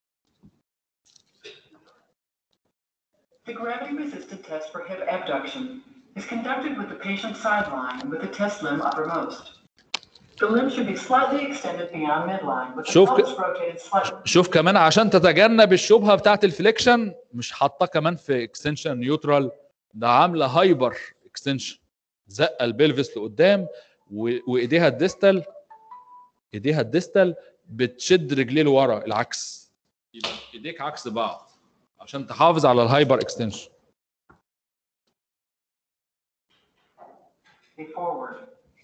The gravity-resisted test for hip abduction is conducted with the patient sideline with the test limb uppermost. The limb should be slightly extended beyond midline with the شوف ك- pelvis rotated slightly. شوف كمان عشان تتجنب الشبهه بتاعت الفليكشن مش حاطاه كمان في اكستنشن نيوترال ده عامله هايبر اكستنشن زقه البلفس لقدام و- وايديها الديستال ايديها الديستال بتشد رجليه لورا العكس يبقى ايديك عكس بعض عشان تحافظ على الهايبر اكستنشن Be forward.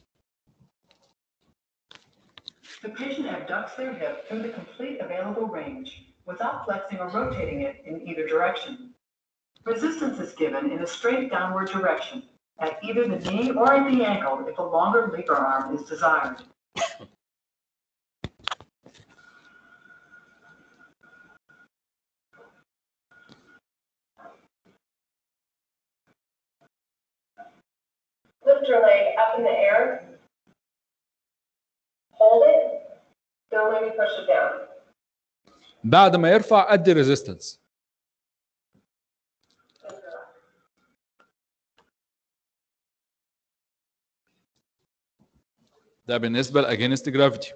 The patient abducts their hip through the complete available range without flexing or rotating it in either direction. Resistance is given in a straight downward direction at either the knee or at the ankle if a longer lever arm is desired. Lift your leg up in the air. Hold it. Don't let me push it down. بعد ما يرفع ادي ريزيستنس ده بالنسبه لاجينست جرافيتي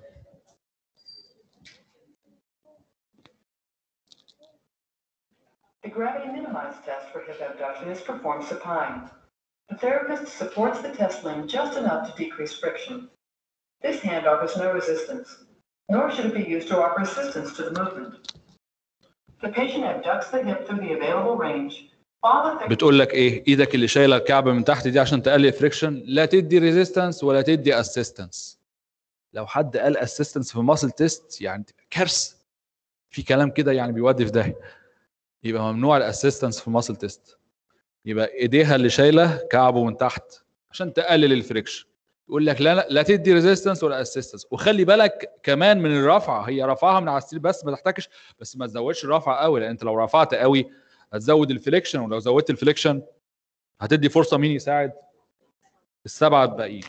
The gravity minimized test for hip abduction is performed supine. The therapist supports the test limb just enough to decrease friction. This hand offers no resistance, nor should it be used to offer assistance to the movement. The patient abducts the hip through the available range, while the ther- بتقول لك ايه ايدك اللي شايله الكعب من تحت دي عشان تقلل فريكشن لا تدي ريزيستنس ولا تدي اسيستنس لو حد قال اسيستنس في ماسل تيست يعني تبقى كارثه في كلام كده يعني بيودي في داهيه يبقى ممنوع الاسيستنس في ماسل تيست يبقى ايديها اللي شايله كعبه من تحت عشان تقلل الفريكشن يقول لك لا لا, لا تدي ريزيستنس ولا اسيستنس وخلي بالك كمان من الرفعه هي رفعها من على السرير بس ما تحتاجش بس ما تزودش الرفعه قوي لان انت لو رفعت قوي هتزود الفليكشن ولو زودت الفليكشن هتدي فرصه مين يساعد السبعه الباقيين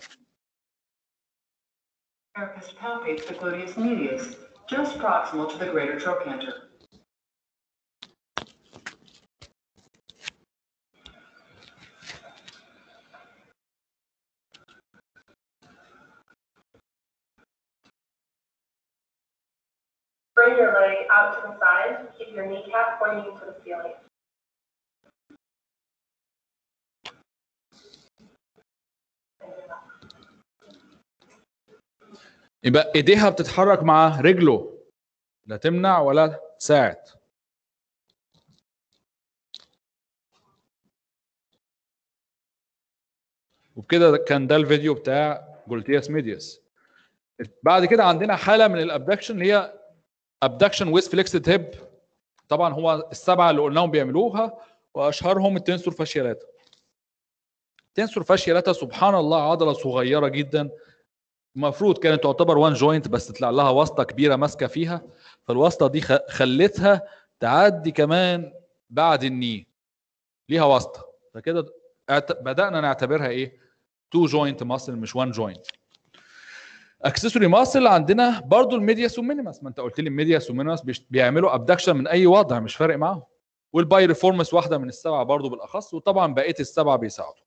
therapist palpates the gluteus medius, just proximal to the greater trochanter. Bring your leg out to the side. Keep your kneecap pointing to the ceiling. يبقى ايديها بتتحرك مع رجله لا تمنع ولا تساعد وبكده كان ده الفيديو بتاع جولتياس ميدياس بعد كده عندنا حاله من الابدكشن اللي هي ابدكشن ويز فليكسد هيب طبعا هو السبعه اللي قلناهم بيعملوها واشهرهم التنسور فاشيالاتا التنسور فاشيالاتا سبحان الله عضله صغيره جدا المفروض كانت تعتبر وان جوينت بس طلع لها واسطه كبيره ماسكه فيها فالواسطه دي خ- خلتها تعدي كمان بعد الني ليها واسطه فكده اعت- بدانا نعتبرها ايه تو جوينت ماسل مش وان جوينت اكسسوري ماسل عندنا برضو الميدياس والمينيماس ما انت قلت لي الميدياس والمينيماس بيش- بيعملوا ابدكشن من اي وضع مش فارق معاهم والبايريفورمس واحده من السبعه برضو بالاخص وطبعا بقيه السبعه بيساعدوا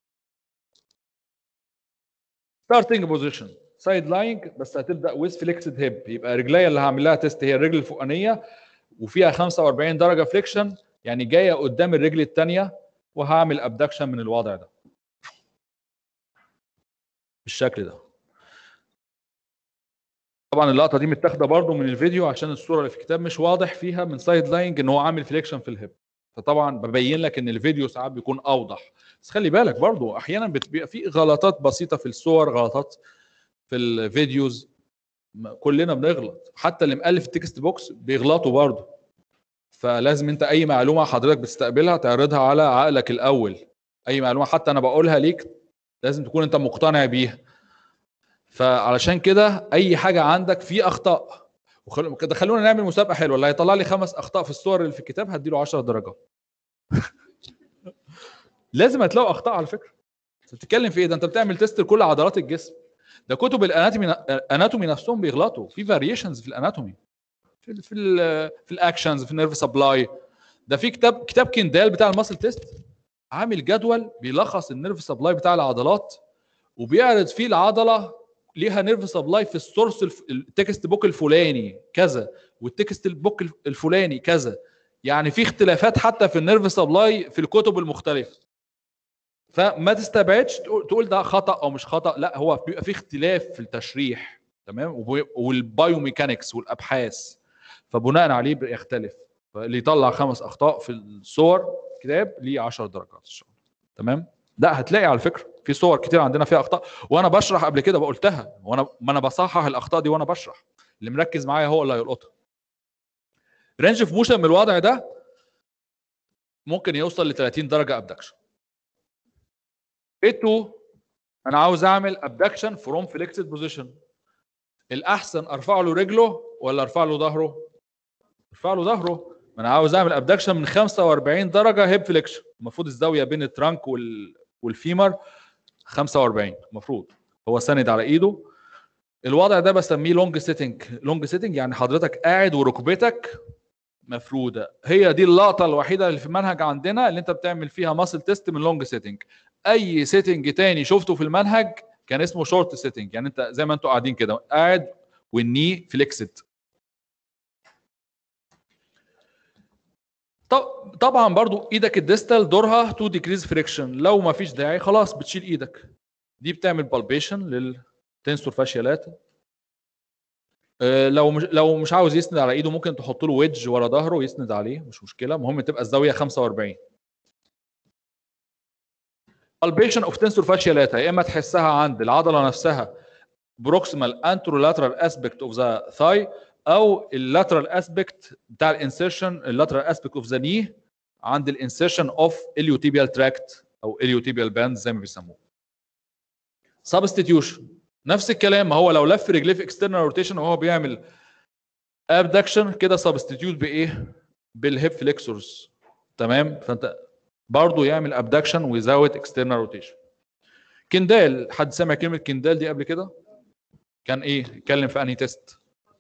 ستارتنج بوزيشن سايد لاينج بس هتبدا ويز فليكسد هيب يبقى رجليا اللي هعمل لها تيست هي الرجل الفوقانيه وفيها 45 درجه فليكشن يعني جايه قدام الرجل الثانيه وهعمل ابدكشن من الوضع ده بالشكل ده طبعا اللقطه دي متاخده برضو من الفيديو عشان الصوره اللي في الكتاب مش واضح فيها من سايد لاينج ان هو عامل فليكشن في الهيب فطبعا ببين لك ان الفيديو ساعات بيكون اوضح بس خلي بالك برضو احيانا بيبقى في غلطات بسيطه في الصور غلطات في الفيديوز ما- كلنا بنغلط حتى اللي مؤلف التكست بوكس بيغلطوا برضو فلازم انت اي معلومه حضرتك بتستقبلها تعرضها على عقلك الاول اي معلومه حتى انا بقولها ليك لازم تكون انت مقتنع بيها فعلشان كده اي حاجه عندك في اخطاء وخل... كده خلونا نعمل مسابقه حلوه اللي هيطلع لي خمس اخطاء في الصور اللي في الكتاب هديله 10 درجات لازم هتلاقوا اخطاء على فكره انت بتتكلم في ايه ده انت بتعمل تيست لكل عضلات الجسم ده كتب الاناتومي الاناتومي نفسهم بيغلطوا في فاريشنز في الاناتومي في ال في ال في الاكشنز في النيرف سبلاي ده في كتاب كتاب كيندال بتاع الماسل تيست عامل جدول بيلخص النيرف سبلاي بتاع العضلات وبيعرض فيه العضله ليها نيرف سبلاي في السورس الف... التكست بوك الفلاني كذا والتكست بوك الفلاني كذا يعني في اختلافات حتى في النيرف سبلاي في الكتب المختلفه فما تستبعدش تقول تقول ده خطا او مش خطا لا هو بيبقى في اختلاف في التشريح تمام وبي- والبايوميكانكس والابحاث فبناء عليه بيختلف فاللي يطلع خمس اخطاء في الصور كتاب ليه 10 درجات ان شاء الله تمام لا هتلاقي على فكره في صور كتير عندنا فيها اخطاء وانا بشرح قبل كده بقولتها وانا ما انا بصحح الاخطاء دي وانا بشرح اللي مركز معايا هو اللي هيلقطها رينج اوف موشن من الوضع ده ممكن يوصل ل 30 درجه ابدكشن A2 انا عاوز اعمل ابدكشن فروم فليكسد بوزيشن الاحسن ارفع له رجله ولا ارفع له ظهره ارفع له ظهره ما انا عاوز اعمل ابدكشن من 45 درجه هيب فليكشن المفروض الزاويه بين الترانك وال... والفيمر 45 المفروض هو ساند على ايده الوضع ده بسميه لونج سيتنج لونج سيتنج يعني حضرتك قاعد وركبتك مفروده هي دي اللقطه الوحيده اللي في المنهج عندنا اللي انت بتعمل فيها ماسل تيست من لونج سيتنج اي سيتنج تاني شفته في المنهج كان اسمه شورت سيتنج يعني انت زي ما انتوا قاعدين كده قاعد والني فليكسد طب طبعا برضو ايدك الديستال دورها تو ديكريز فريكشن لو ما فيش داعي خلاص بتشيل ايدك دي بتعمل بالبيشن للتنسور فاشيالات آه، لو مش لو مش عاوز يسند على ايده ممكن تحط له ويدج ورا ظهره ويسند عليه مش مشكله المهم تبقى الزاويه 45 بالبيشن اوف تنسور فاشيالات يا اما تحسها عند العضله نفسها بروكسيمال انترولاترال اسبكت اوف ذا ثاي او اللاترال اسبكت بتاع الانسيرشن اللاترال اسبكت اوف ذا ني عند الانسيرشن اوف اليوتيبيال تراكت او اليوتيبيال باند زي ما بيسموه سبستيتيوشن نفس الكلام ما هو لو لف رجليه في اكسترنال روتيشن وهو بيعمل ابدكشن كده سبستيتيوت بايه بالهيب فليكسورز تمام فانت برضه يعمل ابدكشن ويزود اكسترنال روتيشن كندال حد سمع كلمه كندال دي قبل كده كان ايه اتكلم في انهي تيست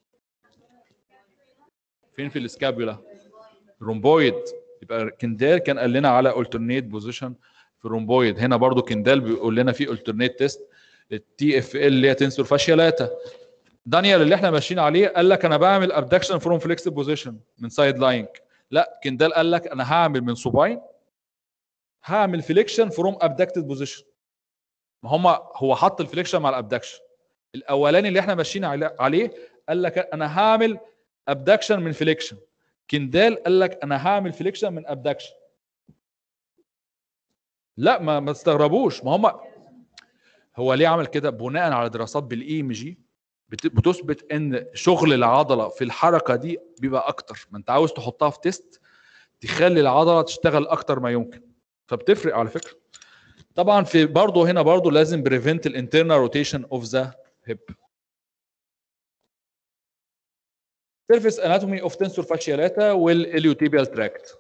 فين في الاسكابولا رومبويد يبقى كندال كان قال لنا على الترنيت بوزيشن في رومبويد هنا برضو كندال بيقول لنا في الترنيت تيست التي اف ال اللي هي تنسور فاشيالاتا دانيال اللي احنا ماشيين عليه قال لك انا بعمل ابدكشن فروم فليكسد بوزيشن من سايد لاين لا كندال قال لك انا هعمل من صباعين هعمل فليكشن فروم ابدكتد بوزيشن ما هم هو حط الفليكشن مع الابدكشن الاولاني اللي احنا ماشيين عليه- عليه قال لك انا هعمل ابدكشن من فليكشن كندال قال لك انا هعمل فليكشن من ابدكشن لا ما ما تستغربوش ما هم هو ليه عمل كده بناء على دراسات بالاي ام جي بتثبت ان شغل العضله في الحركه دي بيبقى اكتر ما انت عاوز تحطها في تيست تخلي العضله تشتغل اكتر ما يمكن فبتفرق على فكره طبعا في برضه هنا برضه لازم بريفنت الانترنال روتيشن اوف ذا هيب سيرفيس اناتومي اوف تنسور فاشيالاتا والاليوتيبيال تراكت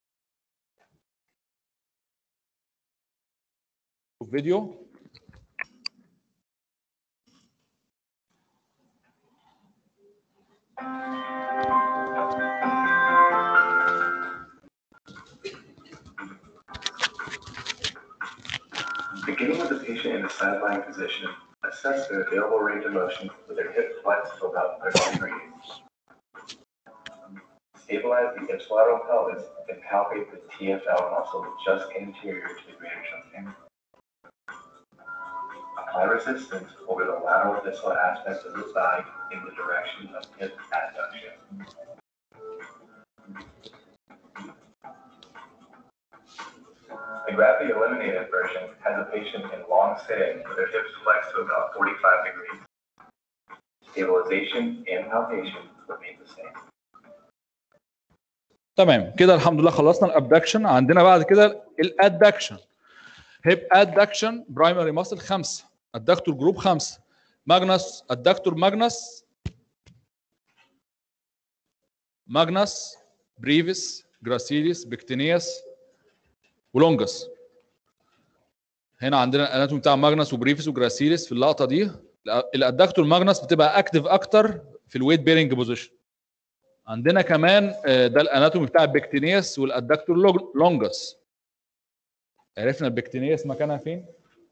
فيديو Beginning with the patient in a side-lying position, assess their available range of motion with their hip flexed to about 30 degrees. Stabilize the ipsilateral pelvis and palpate the TFL muscle just anterior to the greater truncatus. Apply resistance over the lateral distal aspect of the thigh in the direction of hip adduction. The gravity eliminated version has a patient in long sitting with their hips flexed to about 45 degrees. Stabilization and palpation remain the same. تمام كده الحمد لله خلصنا الابدكشن عندنا بعد كده الادكشن هيب ادكشن برايمري ماسل خمسه الدكتور جروب خمسه ماجنس الدكتور ماجنس ماجنس بريفيس جراسيليس بكتينياس ولونجس هنا عندنا الاناتومي بتاع ماجنس وبريفيس وجراسيليس في اللقطه دي الادكتور ماجنس بتبقى اكتف اكتر في الويت بيرنج بوزيشن عندنا كمان آه، ده الاناتومي بتاع البكتينياس والادكتور لوج- لونجس عرفنا البكتينياس مكانها فين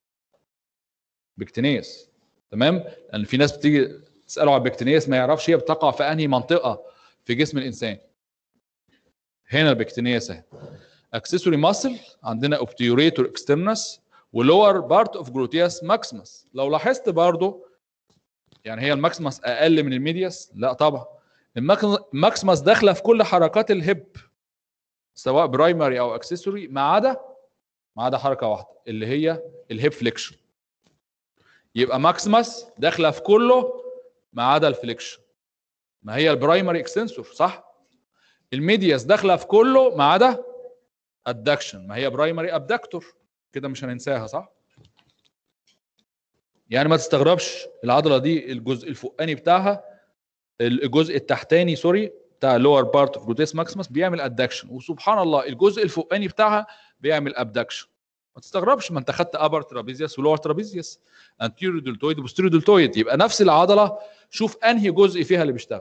بكتينياس تمام لان في ناس بتيجي تساله على البكتينياس ما يعرفش هي بتقع في انهي منطقه في جسم الانسان هنا البكتينياس اهي اكسسوري ماسل عندنا اوبتيوريتور اكسترنس ولور بارت اوف جلوتياس ماكسيمس لو لاحظت برضو يعني هي الماكسيمس اقل من الميدياس لا طبعا الماك- الماكسيمس داخله في كل حركات الهيب سواء برايمري او اكسسوري ما عدا ما عدا حركه واحده اللي هي الهيب فليكشن يبقى ماكسيمس داخله في كله ما عدا الفليكشن ما هي البرايمري اكستنسور صح الميدياس داخله في كله ما عدا ادكشن ما هي برايمري ابدكتور كده مش هننساها صح يعني ما تستغربش العضله دي الجزء الفوقاني بتاعها الجزء التحتاني سوري بتاع اللور بارت اوف جلوتيس ماكسيمس بيعمل ادكشن وسبحان الله الجزء الفوقاني بتاعها بيعمل ابدكشن ما تستغربش ما انت خدت ابر ترابيزيوس ولور ترابيزيوس انتيريو دلتويد وبوستيريو دلتويد يبقى نفس العضله شوف انهي جزء فيها اللي بيشتغل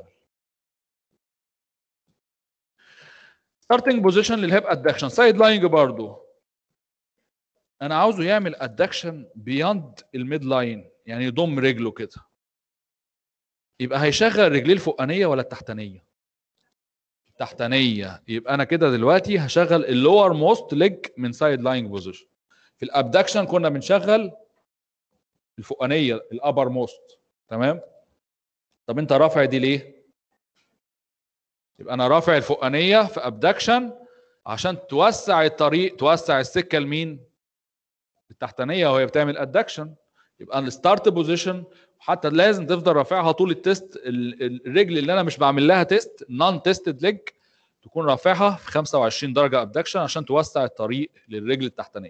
ستارتنج بوزيشن للهيب ادكشن سايد لاينج برضو انا عاوزه يعمل ادكشن بياند الميد لاين يعني يضم رجله كده يبقى هيشغل رجليه الفوقانيه ولا التحتانيه التحتانيه يبقى انا كده دلوقتي هشغل اللور موست ليج من سايد لاينج بوزيشن في الابدكشن كنا بنشغل الفوقانيه الابر موست تمام طب انت رافع دي ليه يبقى انا رافع الفوقانيه في ابدكشن عشان توسع الطريق توسع السكه لمين التحتانيه وهي بتعمل ادكشن يبقى الستارت بوزيشن حتى لازم تفضل رافعها طول التيست ال- ال- الرجل اللي انا مش بعمل لها تيست نون تيستد ليج تكون رافعها في 25 درجه ابدكشن عشان توسع الطريق للرجل التحتانيه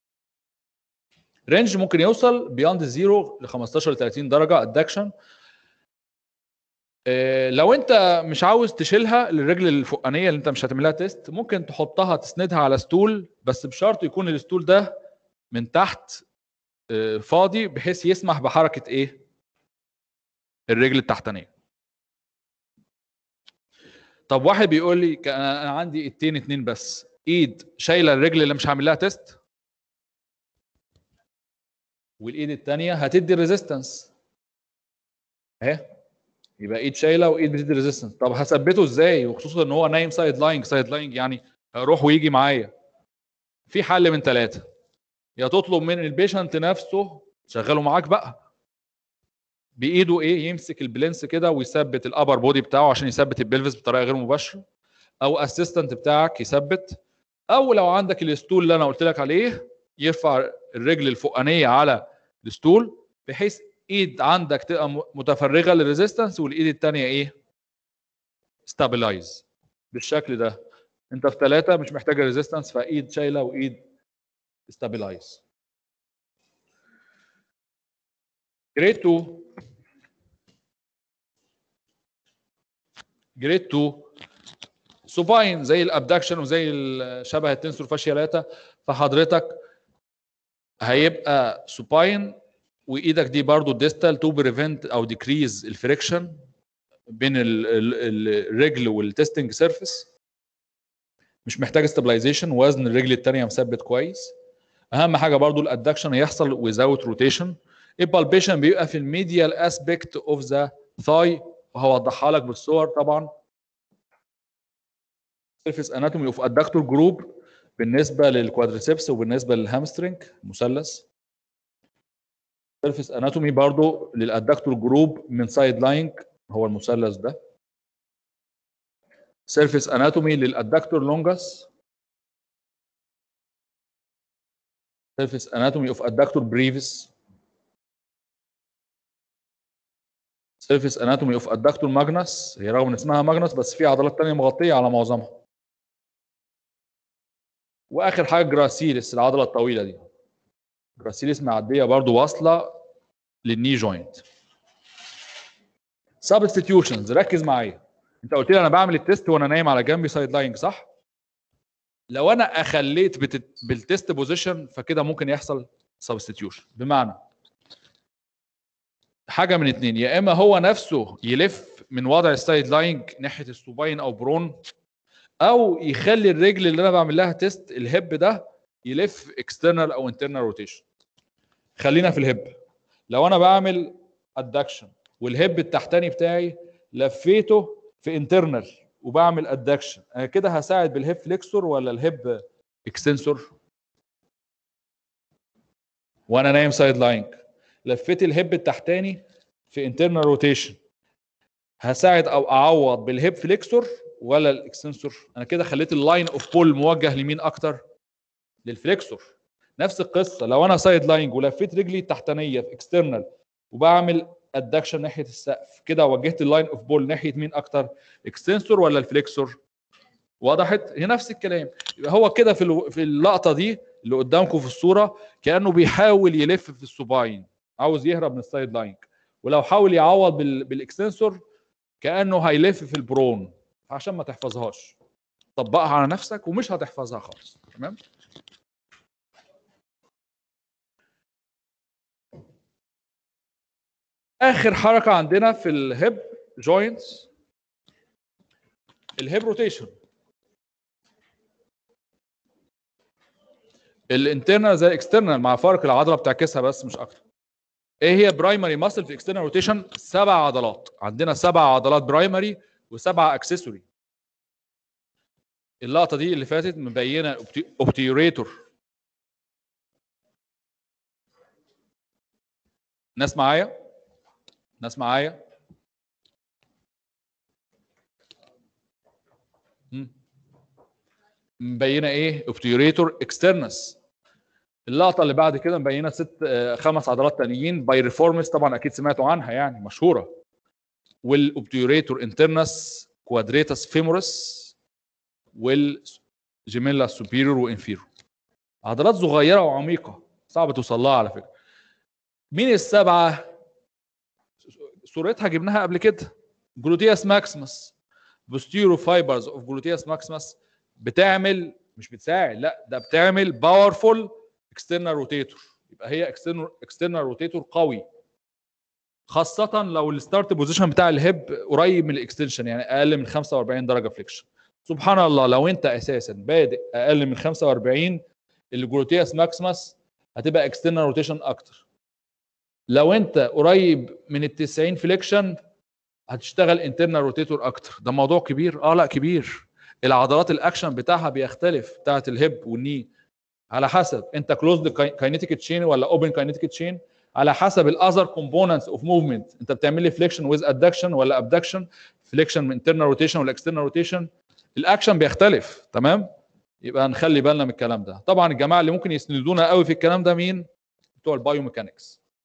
رينج ممكن يوصل بياند زيرو ل 15 ل 30 درجه ادكشن لو انت مش عاوز تشيلها للرجل الفوقانيه اللي انت مش هتعمل لها تيست ممكن تحطها تسندها على ستول بس بشرط يكون الستول ده من تحت آه، فاضي بحيث يسمح بحركه ايه الرجل التحتانيه طب واحد بيقول لي ك- انا أنا عندي ايدتين اتنين بس ايد شايله الرجل اللي مش هعمل لها تيست والايد التانية هتدي ريزيستنس اهي يبقى ايد شايله وايد بتدي ريزيستنس طب هثبته ازاي وخصوصا ان هو نايم سايد لاينج سايد لاينج يعني هيروح ويجي معايا في حل من ثلاثه يا تطلب من البيشنت نفسه شغله معاك بقى بايده ايه يمسك البلنس كده ويثبت الابر بودي بتاعه عشان يثبت البلفس بطريقه غير مباشره او اسيستنت بتاعك يثبت او لو عندك الستول اللي انا قلت لك عليه يرفع الرجل الفوقانيه على الستول بحيث ايد عندك تبقى م- متفرغه للريزيستنس والايد الثانيه ايه ستابلايز بالشكل ده انت في ثلاثه مش محتاجه ريزيستنس فايد شايله وايد ستابلايز جريد 2 جريد 2 سوباين زي الابدكشن وزي ال- شبه التنسور فاشيالاتا فحضرتك هيبقى سوباين وايدك دي برضو ديستال تو بريفنت او ديكريز الفريكشن بين ال- ال- الرجل والتستنج سيرفيس مش محتاج استابلايزيشن وزن الرجل الثانيه مثبت كويس اهم حاجه برضو الادكشن هيحصل without روتيشن البالبيشن بيبقى في الميديال اسبيكت اوف ذا ثاي وهوضحها لك بالصور طبعا سيرفيس اناتومي اوف ادكتور جروب بالنسبه للكوادريسبس وبالنسبه للهامسترنج مثلث سيرفيس اناتومي برضو للادكتور جروب من سايد لاينج هو المثلث ده سيرفيس اناتومي للادكتور لونجس سيرفيس اناتومي اوف ادكتور بريفيس سيرفيس اناتومي اوف ادكتور ماجنس هي رغم ان اسمها ماجنس بس في عضلات تانية مغطيه على معظمها واخر حاجه جراسيلس العضله الطويله دي جراسيلس معديه برضو واصله للني جوينت سبستيتيوشنز ركز معايا انت قلت لي انا بعمل التيست وانا نايم على جنبي سايد لاينج صح لو انا اخليت بت... بالتيست بوزيشن فكده ممكن يحصل سبستيتيوشن بمعنى حاجه من اتنين يا اما هو نفسه يلف من وضع السايد لاينج ناحيه السوباين او برون او يخلي الرجل اللي انا بعمل لها تيست الهب ده يلف اكسترنال او انترنال روتيشن خلينا في الهب لو انا بعمل ادكشن والهب التحتاني بتاعي لفيته في انترنال وبعمل ادكشن انا كده هساعد بالهيب فليكسور ولا الهيب اكستنسور وانا نايم سايد لاينج لفيت الهيب التحتاني في انترنال روتيشن هساعد او اعوض بالهيب فليكسور ولا الاكستنسور انا كده خليت اللاين اوف بول موجه لمين اكتر للفليكسور نفس القصه لو انا سايد لاينج ولفيت رجلي التحتانيه في اكسترنال وبعمل ادكشن ناحيه السقف كده وجهت اللاين اوف بول ناحيه مين اكتر اكستنسور ولا الفليكسور وضحت هي نفس الكلام يبقى هو كده في الو- في اللقطه دي اللي قدامكم في الصوره كانه بيحاول يلف في السوباين عاوز يهرب من السايد لاين ولو حاول يعوض بال... بالاكستنسور كانه هيلف في البرون عشان ما تحفظهاش طبقها على نفسك ومش هتحفظها خالص تمام اخر حركه عندنا في الهيب جوينتس الهيب روتيشن الانترنال زي الاكسترنال مع فرق العضله بتعكسها بس مش اكتر ايه هي برايمري ماسل في اكسترنال روتيشن سبع عضلات عندنا سبع عضلات برايمري وسبعه اكسسوري اللقطه دي اللي فاتت مبينه اوبتيوريتور ناس معايا ناس معايا مم. مبينه ايه اوبتيوريتور اكسترنس اللقطه اللي بعد كده مبينه ست آه، خمس عضلات تانيين باي ريفورمس طبعا اكيد سمعتوا عنها يعني مشهوره والاوبتيوريتور انترنس كوادريتاس فيمورس والجيميلا سوبيريور وانفيرور عضلات صغيره وعميقه صعب توصل لها على فكره مين السبعه صورتها جبناها قبل كده جلوتياس ماكسيمس بوستيرو فايبرز اوف جلوتياس ماكسيمس بتعمل مش بتساعد لا ده بتعمل باورفول اكسترنال روتيتور يبقى هي اكسترنال روتيتور قوي خاصة لو الستارت بوزيشن بتاع الهيب قريب من الاكستنشن يعني اقل من 45 درجة فليكشن سبحان الله لو انت اساسا بادئ اقل من 45 الجلوتياس ماكسيمس هتبقى اكسترنال روتيشن اكتر لو انت قريب من ال 90 فليكشن هتشتغل انترنال روتيتور اكتر ده موضوع كبير اه لا كبير العضلات الاكشن بتاعها بيختلف بتاعت الهيب والني على حسب انت كلوزد كاينيتيك تشين ولا اوبن كاينيتيك تشين على حسب الاذر كومبوننتس اوف موفمنت انت بتعمل لي فليكشن ويز ادكشن ولا ابدكشن فليكشن من انترنال روتيشن ولا اكسترنال روتيشن الاكشن بيختلف تمام يبقى نخلي بالنا من الكلام ده طبعا الجماعه اللي ممكن يسندونا قوي في الكلام ده مين بتوع البايو ميكانكس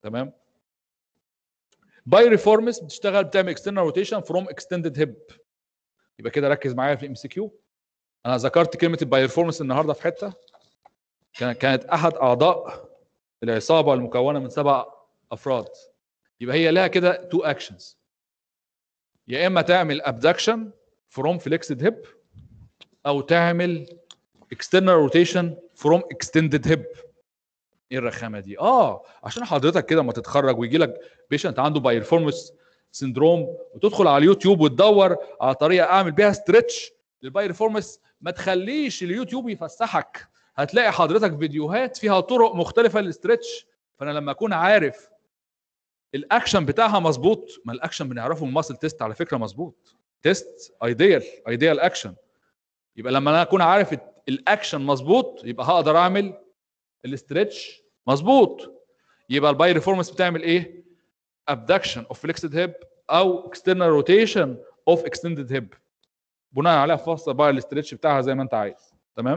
تمام باي ريفورمس بتشتغل بتعمل اكسترنال روتيشن فروم اكستندد هيب يبقى كده ركز معايا في الام سي كيو انا ذكرت كلمه الباي ريفورمس النهارده في حته كان- كانت احد اعضاء العصابه المكونه من سبع افراد يبقى هي لها كده تو اكشنز يا اما تعمل ابدكشن فروم فليكسد هيب او تعمل اكسترنال روتيشن فروم اكستندد هيب ايه الرخامه دي اه عشان حضرتك كده ما تتخرج ويجي لك بيشنت عنده بايرفورمس سندروم وتدخل على اليوتيوب وتدور على طريقه اعمل بيها ستريتش للبايرفورمس ما تخليش اليوتيوب يفسحك هتلاقي حضرتك فيديوهات فيها طرق مختلفه للستريتش فانا لما اكون عارف الاكشن بتاعها مظبوط ما الاكشن بنعرفه من الماسل تيست على فكره مظبوط تيست ايديال ايديال اكشن يبقى لما انا اكون عارف الاكشن مظبوط يبقى هقدر اعمل الاسترتش مظبوط يبقى الباي ريفورمس بتعمل ايه ابدكشن اوف فليكسد هيب او اكسترنال روتيشن اوف اكستندد هيب بناء عليها فصل بقى الاسترتش بتاعها زي ما انت عايز تمام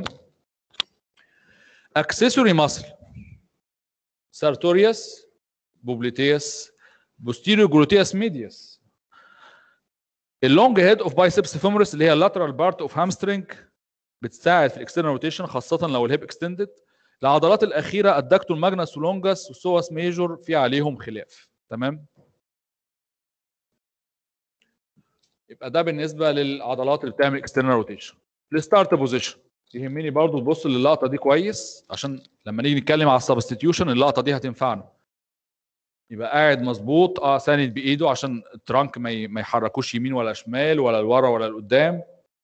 اكسسوري ماسل سارتوريوس بوبليتيوس بوستيريو جلوتيوس ميديوس اللونج هيد اوف بايسبس فيمورس اللي هي اللاترال بارت اوف هامسترنج بتساعد في الاكسترنال روتيشن خاصه لو الهيب اكستندد العضلات الاخيره الدكتور ماجنس ولونجس والسوس ميجور في عليهم خلاف تمام يبقى ده بالنسبه للعضلات اللي بتعمل اكسترنال روتيشن الستارت بوزيشن يهمني برضو تبص للقطه دي كويس عشان لما نيجي نتكلم على السبستيتيوشن اللقطه دي هتنفعنا يبقى قاعد مظبوط اه ساند بايده عشان الترانك ما ي- ما يحركوش يمين ولا شمال ولا لورا ولا لقدام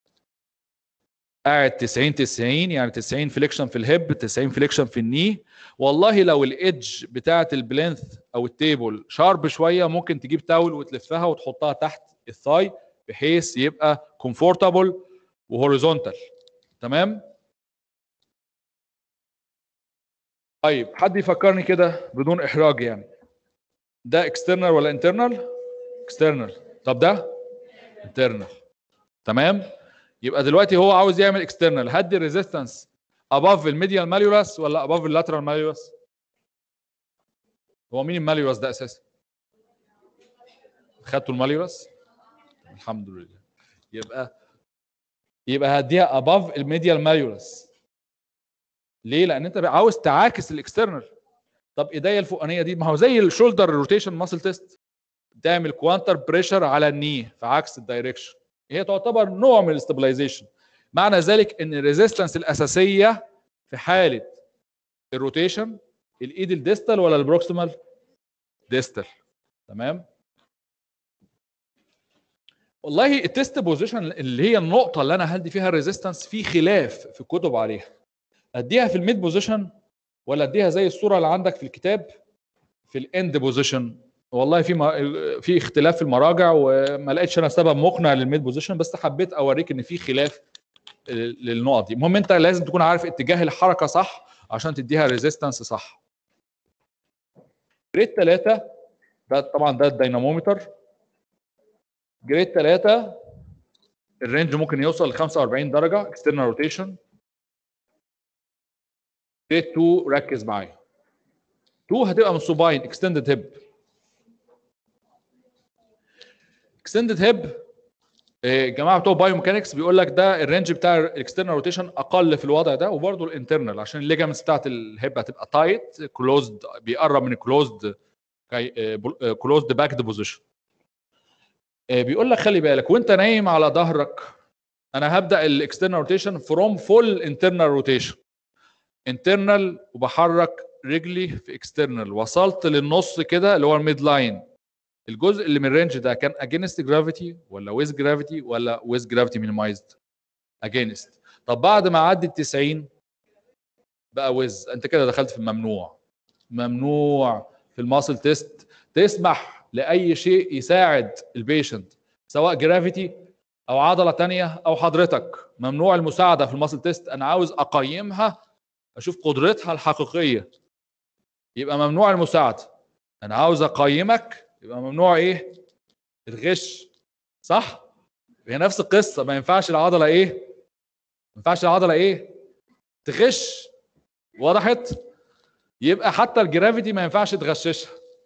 قاعد 90 90 يعني 90 فليكشن في الهيب 90 فليكشن في الني والله لو الايدج بتاعه البلينث او التيبل شارب شويه ممكن تجيب تاول وتلفها وتحطها تحت الثاي بحيث يبقى كومفورتابل وهوريزونتال تمام طيب حد يفكرني كده بدون احراج يعني ده اكسترنال ولا انترنال اكسترنال طب ده انترنال تمام يبقى دلوقتي هو عاوز يعمل اكسترنال هدي ريزيستنس اباف الميديال ماليولاس ولا اباف اللاترال ماليولاس هو مين الماليولاس ده اساسا خدتوا الماليولاس الحمد لله يبقى يبقى هديها اباف الميديال ماليولاس ليه لان انت عاوز تعاكس الاكسترنال طب ايديا الفوقانيه دي ما هو زي الشولدر روتيشن ماسل تيست تعمل كوانتر بريشر على الني في عكس الدايركشن هي تعتبر نوع من الاستابلايزيشن معنى ذلك ان الريزيستنس الاساسيه في حاله الروتيشن الايد الديستال ولا البروكسيمال ديستال تمام والله التست بوزيشن اللي هي النقطه اللي انا هدي فيها الريزيستنس في خلاف في الكتب عليها اديها في الميد بوزيشن ولا اديها زي الصوره اللي عندك في الكتاب في الاند بوزيشن والله في ما في اختلاف في المراجع وما لقيتش انا سبب مقنع للميد بوزيشن بس حبيت اوريك ان في خلاف للنقط دي المهم انت لازم تكون عارف اتجاه الحركه صح عشان تديها ريزيستنس صح جريد 3 ده طبعا ده الدينامومتر جريد 3 الرينج ممكن يوصل ل 45 درجه اكسترنال روتيشن جريد 2 ركز معايا 2 هتبقى من سوباين اكستندد هيب اكستندد هيب الجماعه بتوع بايو ميكانكس بيقول لك ده الرينج بتاع الاكسترنال روتيشن اقل في الوضع ده وبرده الانترنال عشان الليجامنتس بتاعت الهيب هتبقى تايت كلوزد بيقرب من الكلوزد كلوزد باكد بوزيشن بيقول لك خلي بالك وانت نايم على ظهرك انا هبدا الاكسترنال روتيشن فروم فول انترنال روتيشن انترنال وبحرك رجلي في اكسترنال وصلت للنص كده اللي هو الميد لاين الجزء اللي من الرينج ده كان اجينست جرافيتي ولا ويز جرافيتي ولا ويز جرافيتي مينيمايزد اجينست طب بعد ما عدى ال 90 بقى ويز انت كده دخلت في الممنوع ممنوع في الماسل تيست تسمح لاي شيء يساعد البيشنت سواء جرافيتي او عضله تانية او حضرتك ممنوع المساعده في الماسل تيست انا عاوز اقيمها اشوف قدرتها الحقيقيه يبقى ممنوع المساعده انا عاوز اقيمك يبقى ممنوع ايه الغش صح هي نفس القصه ما ينفعش العضله ايه ما ينفعش العضله ايه تغش وضحت يبقى حتى الجرافيتي ما ينفعش تغششها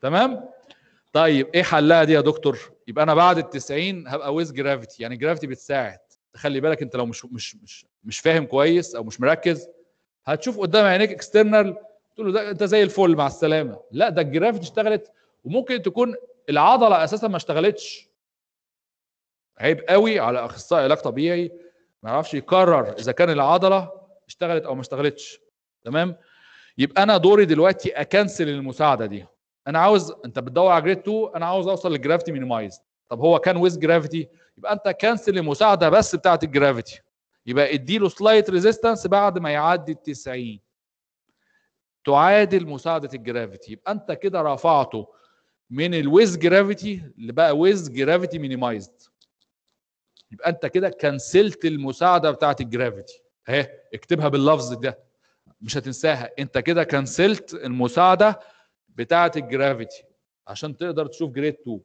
تمام طيب ايه حلها دي يا دكتور يبقى انا بعد ال 90 هبقى ويز جرافيتي يعني جرافيتي بتساعد تخلي بالك انت لو مش مش مش مش فاهم كويس او مش مركز هتشوف قدام عينيك اكسترنال تقول له ده انت زي الفل مع السلامه لا ده الجرافيتي اشتغلت وممكن تكون العضله اساسا ما اشتغلتش عيب قوي على اخصائي علاج طبيعي ما يعرفش يقرر اذا كان العضله اشتغلت او ما اشتغلتش تمام يبقى انا دوري دلوقتي اكنسل المساعده دي انا عاوز انت بتدور على جريد 2 انا عاوز اوصل للجرافيتي مينيمايز طب هو كان ويز جرافيتي يبقى انت كنسل المساعده بس بتاعه الجرافيتي يبقى اديله سلايت ريزيستنس بعد ما يعدي ال 90 تعادل مساعده الجرافيتي يبقى انت كده رفعته من الويز جرافيتي لبقى ويز جرافيتي مينيمايزد يبقى انت كده كنسلت المساعده بتاعه الجرافيتي اهي اكتبها باللفظ ده مش هتنساها انت كده كنسلت المساعده بتاعه الجرافيتي عشان تقدر تشوف جريد 2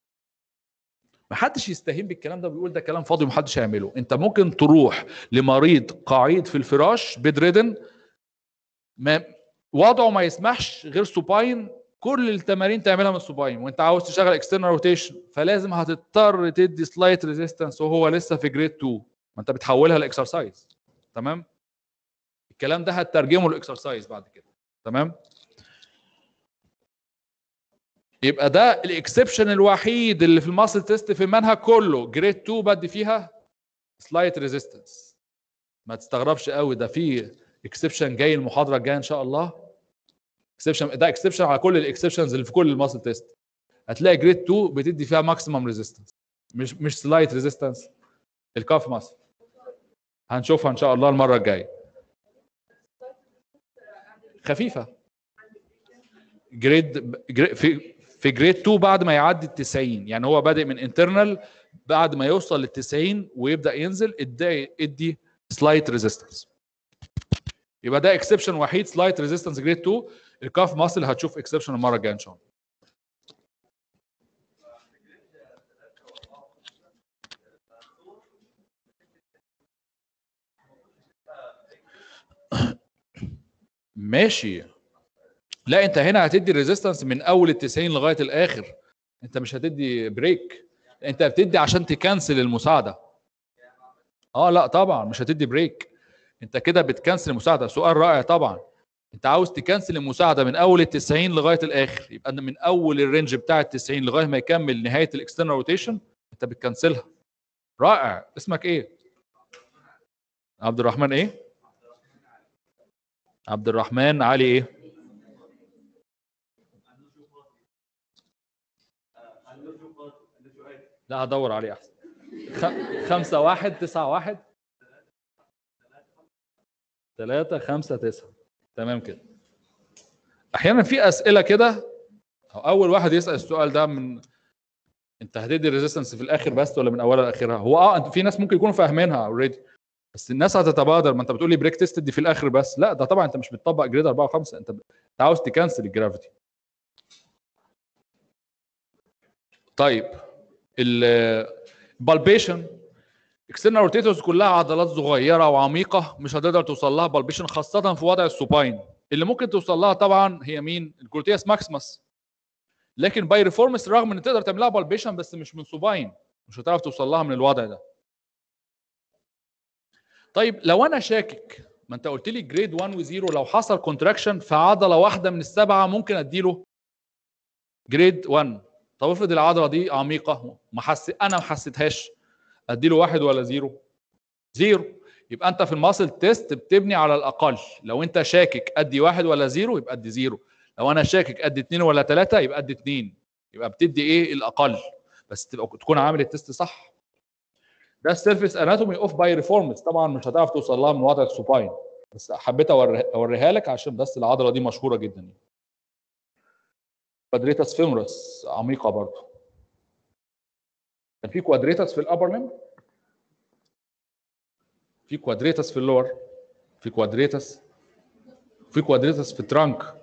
محدش يستهين بالكلام ده بيقول ده كلام فاضي ومحدش هيعمله انت ممكن تروح لمريض قعيد في الفراش بيد ريدن ما وضعه ما يسمحش غير سوباين كل التمارين تعملها من السوباين وانت عاوز تشغل اكسترنال روتيشن فلازم هتضطر تدي سلايت ريزيستنس وهو لسه في جريد 2 ما انت بتحولها لاكسرسايز تمام الكلام ده هتترجمه لاكسرسايز بعد كده تمام يبقى ده الاكسبشن الوحيد اللي في الماسل تيست في المنهج كله جريد 2 بدي فيها سلايت ريزيستنس ما تستغربش قوي ده في اكسبشن جاي المحاضره الجايه ان شاء الله اكسبشن ده اكسبشن على كل الاكسبشنز اللي في كل الماسل تيست هتلاقي جريد 2 بتدي فيها ماكسيمم ريزيستنس مش مش سلايت ريزيستنس الكاف ماسل هنشوفها ان شاء الله المره الجايه خفيفه جريد جريد في في جريد 2 بعد ما يعدي ال 90 يعني هو بادئ من انترنال بعد ما يوصل لل 90 ويبدا ينزل ادي ادي سلايت ريزيستنس يبقى ده اكسبشن وحيد سلايت ريزيستنس جريد 2 الكاف ماسل هتشوف اكسبشن المره الجايه ان شاء الله ماشي لا انت هنا هتدي ريزيستنس من اول ال 90 لغايه الاخر انت مش هتدي بريك انت بتدي عشان تكنسل المساعده اه لا طبعا مش هتدي بريك انت كده بتكنسل المساعده سؤال رائع طبعا انت عاوز تكنسل المساعده من اول ال 90 لغايه الاخر يبقى أنت من اول الرينج بتاع ال 90 لغايه ما يكمل نهايه الاكسترنال روتيشن انت بتكنسلها رائع اسمك ايه عبد الرحمن ايه عبد الرحمن علي ايه لا هدور عليه احسن خ... خمسة واحد تسعة واحد ثلاثة خمسة تسعة تمام كده أحيانا في أسئلة كده أو أول واحد يسأل السؤال ده من أنت هتدي ريزيستنس في الآخر بس ولا من أولها لآخرها؟ هو أه أنت في ناس ممكن يكونوا فاهمينها أوريدي بس الناس هتتبادر ما أنت بتقول لي بريك تيست دي في الآخر بس لا ده طبعا أنت مش بتطبق جريد 4 و5 أنت أنت عاوز تكنسل الجرافيتي طيب البالبيشن اكسترنال روتيتورز كلها عضلات صغيره وعميقه مش هتقدر توصل لها بالبيشن خاصه في وضع السوباين اللي ممكن توصل لها طبعا هي مين الجلوتياس ماكسيمس لكن باي ريفورمس رغم ان تقدر تعملها بالبيشن بس مش من سوباين مش هتعرف توصل لها من الوضع ده طيب لو انا شاكك ما انت قلت لي جريد 1 و0 لو حصل كونتراكشن في عضله واحده من السبعه ممكن اديله جريد 1 طب افرض العضله دي عميقه ما حس انا ما حسيتهاش اديله واحد ولا زيرو؟ زيرو يبقى انت في الماسل تيست بتبني على الاقل لو انت شاكك ادي واحد ولا زيرو يبقى ادي زيرو لو انا شاكك ادي اثنين ولا ثلاثه يبقى ادي اثنين يبقى بتدي ايه الاقل بس تبقى تكون عامل التيست صح ده السيرفيس اناتومي اوف باي ريفورمز طبعا مش هتعرف توصل لها من وضع السوباين بس حبيت أوري- اوريها لك عشان بس العضله دي مشهوره جدا كوادريتاس فيمورس عميقه برضه كان في كوادريتاس في الابر ليم في كوادريتاس في اللور في كوادريتاس في كوادريتاس في الترانك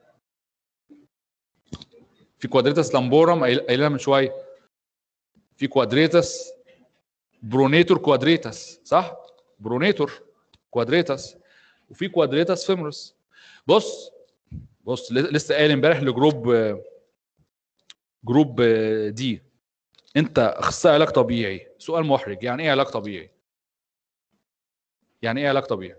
في كوادريتاس لامبورم قايل- قايلها من شويه في كوادريتاس برونيتور كوادريتاس صح برونيتور كوادريتاس وفي كوادريتاس فيمورس بص بص ل- لسه قايل امبارح لجروب آه، جروب دي انت اخصائي علاج طبيعي سؤال محرج يعني ايه علاج طبيعي يعني ايه علاج طبيعي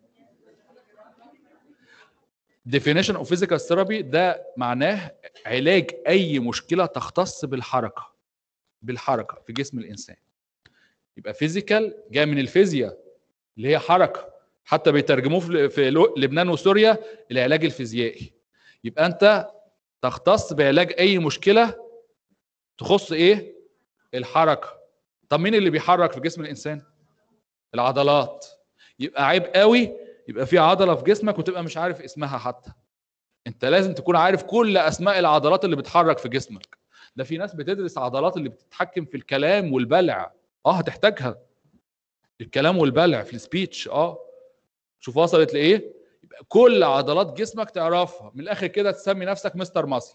definition of physical therapy ده معناه علاج اي مشكله تختص بالحركه بالحركه في جسم الانسان يبقى فيزيكال جاي من الفيزياء اللي هي حركه حتى بيترجموه في في لو- لبنان وسوريا العلاج الفيزيائي يبقى انت تختص بعلاج اي مشكله تخص ايه الحركه طب مين اللي بيحرك في جسم الانسان العضلات يبقى عيب قوي يبقى في عضله في جسمك وتبقى مش عارف اسمها حتى انت لازم تكون عارف كل اسماء العضلات اللي بتحرك في جسمك ده في ناس بتدرس عضلات اللي بتتحكم في الكلام والبلع اه هتحتاجها الكلام والبلع في السبيتش اه شوف وصلت لايه يبقى كل عضلات جسمك تعرفها من الاخر كده تسمي نفسك مستر ماسل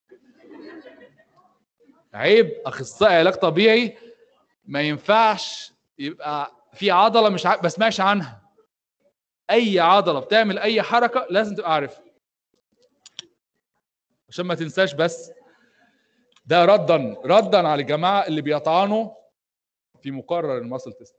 عيب اخصائي علاج طبيعي ما ينفعش يبقى في عضله مش ع... بسمعش عنها اي عضله بتعمل اي حركه لازم تبقى عارفها عشان ما تنساش بس ده ردا ردا على الجماعه اللي بيطعنوا في مقرر الماسل تيست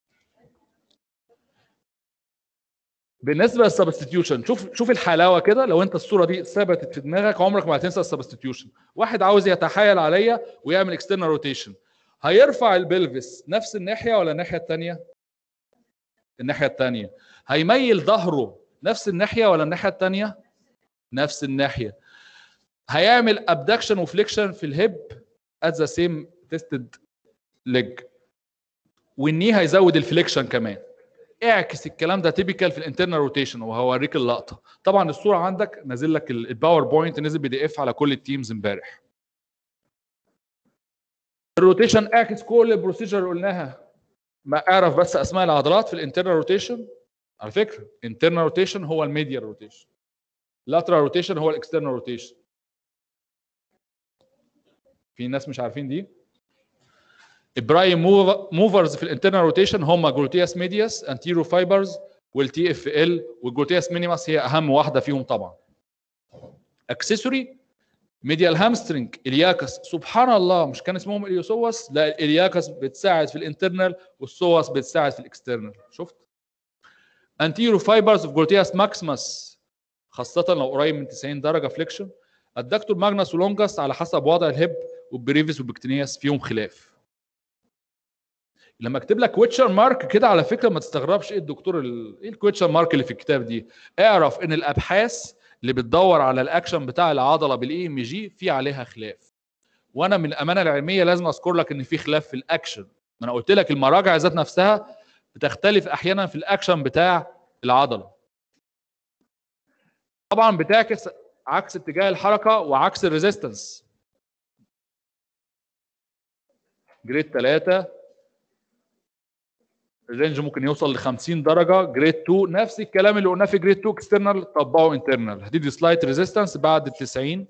بالنسبه للسبستيوشن شوف شوف الحلاوه كده لو انت الصوره دي ثبتت في دماغك عمرك ما هتنسى السبستيوشن واحد عاوز يتحايل عليا ويعمل اكسترنال روتيشن هيرفع البلفس نفس الناحيه ولا الناحيه الثانيه الناحيه الثانيه هيميل ظهره نفس الناحيه ولا الناحيه الثانيه نفس الناحيه هيعمل ابدكشن وفليكشن في الهيب at the same tested leg والني هيزود الفليكشن كمان اعكس الكلام ده تيبيكال في الانترنال روتيشن وهوريك اللقطه طبعا الصوره عندك نازل لك ال- الباوربوينت نزل بي دي اف على كل التيمز امبارح الروتيشن اعكس كل البروسيجر اللي قلناها ما اعرف بس اسماء العضلات في الانترنال روتيشن على فكره انترنال روتيشن هو الميديال روتيشن لاترال روتيشن هو الاكسترنال روتيشن في ناس مش عارفين دي البرايم موفرز في الانترنال روتيشن هم جلوتياس ميدياس انتيرو فايبرز والتي اف ال والجلوتياس مينيماس هي اهم واحده فيهم طبعا اكسسوري ميديال هامسترنج الياكس سبحان الله مش كان اسمهم اليوسوس لا الياكس بتساعد في الانترنال والسوس بتساعد في الاكسترنال شفت انتيرو فايبرز اوف جلوتياس ماكسيمس خاصه لو قريب من 90 درجه فليكشن الدكتور ماجنس ولونجاس على حسب وضع الهب والبريفيس والبكتينياس فيهم خلاف لما اكتب لك كويتشر مارك كده على فكره ما تستغربش ايه الدكتور ال... ايه الكويتشر مارك اللي في الكتاب دي اعرف ان الابحاث اللي بتدور على الاكشن بتاع العضله بالاي ام جي في عليها خلاف وانا من الامانه العلميه لازم اذكر لك ان في خلاف في الاكشن ما انا قلت لك المراجع ذات نفسها بتختلف احيانا في الاكشن بتاع العضله طبعا بتعكس عكس اتجاه الحركه وعكس الريزيستنس جريد 3 الرينج ممكن يوصل ل 50 درجه جريد 2 نفس الكلام اللي قلناه في جريد 2 اكسترنال طبقه انترنال هتدي سلايت ريزيستنس بعد ال 90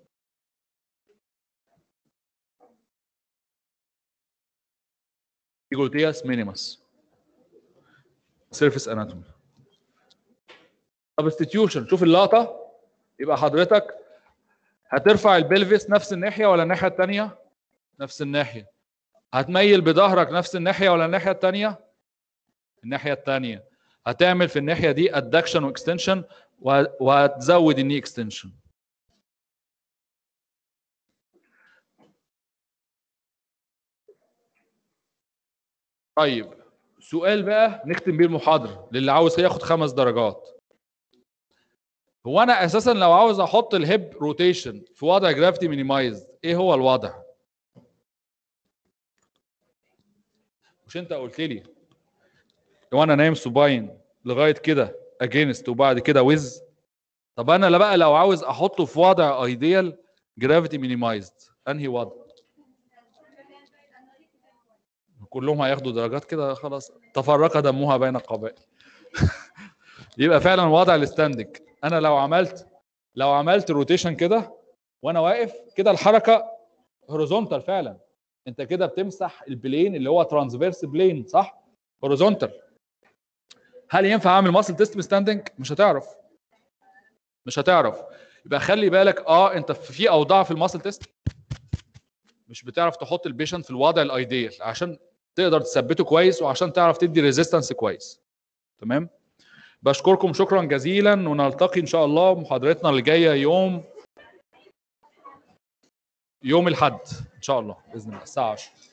جلوتياس مينيمس سيرفيس اناتومي سبستيتيوشن شوف اللقطه يبقى حضرتك هترفع البلفس نفس الناحيه ولا الناحيه الثانيه نفس الناحيه هتميل بظهرك نفس الناحيه ولا الناحيه الثانيه الناحيه الثانيه هتعمل في الناحيه دي ادكشن واكستنشن وهتزود الني اكستنشن طيب سؤال بقى نختم بيه المحاضره للي عاوز ياخد خمس درجات هو انا اساسا لو عاوز احط الهيب روتيشن في وضع جرافيتي مينيمايزد ايه هو الوضع مش انت قلت لي وانا نايم سوباين لغايه كده اجينست وبعد كده ويز طب انا لا بقى لو عاوز احطه في وضع ايديال جرافيتي مينيمايزد انهي وضع كلهم هياخدوا درجات كده خلاص تفرق دمها بين القبائل يبقى فعلا وضع الستاندنج انا لو عملت لو عملت روتيشن كده وانا واقف كده الحركه هوريزونتال فعلا انت كده بتمسح البلين اللي هو ترانسفيرس بلين صح هوريزونتال هل ينفع اعمل ماسل تيست بستاندنج مش هتعرف مش هتعرف يبقى خلي بالك اه انت في اوضاع في الماسل تيست مش بتعرف تحط البيشنت في الوضع الايديال عشان تقدر تثبته كويس وعشان تعرف تدي ريزيستنس كويس تمام بشكركم شكرا جزيلا ونلتقي ان شاء الله محاضرتنا اللي جايه يوم يوم الاحد ان شاء الله باذن الله الساعه 10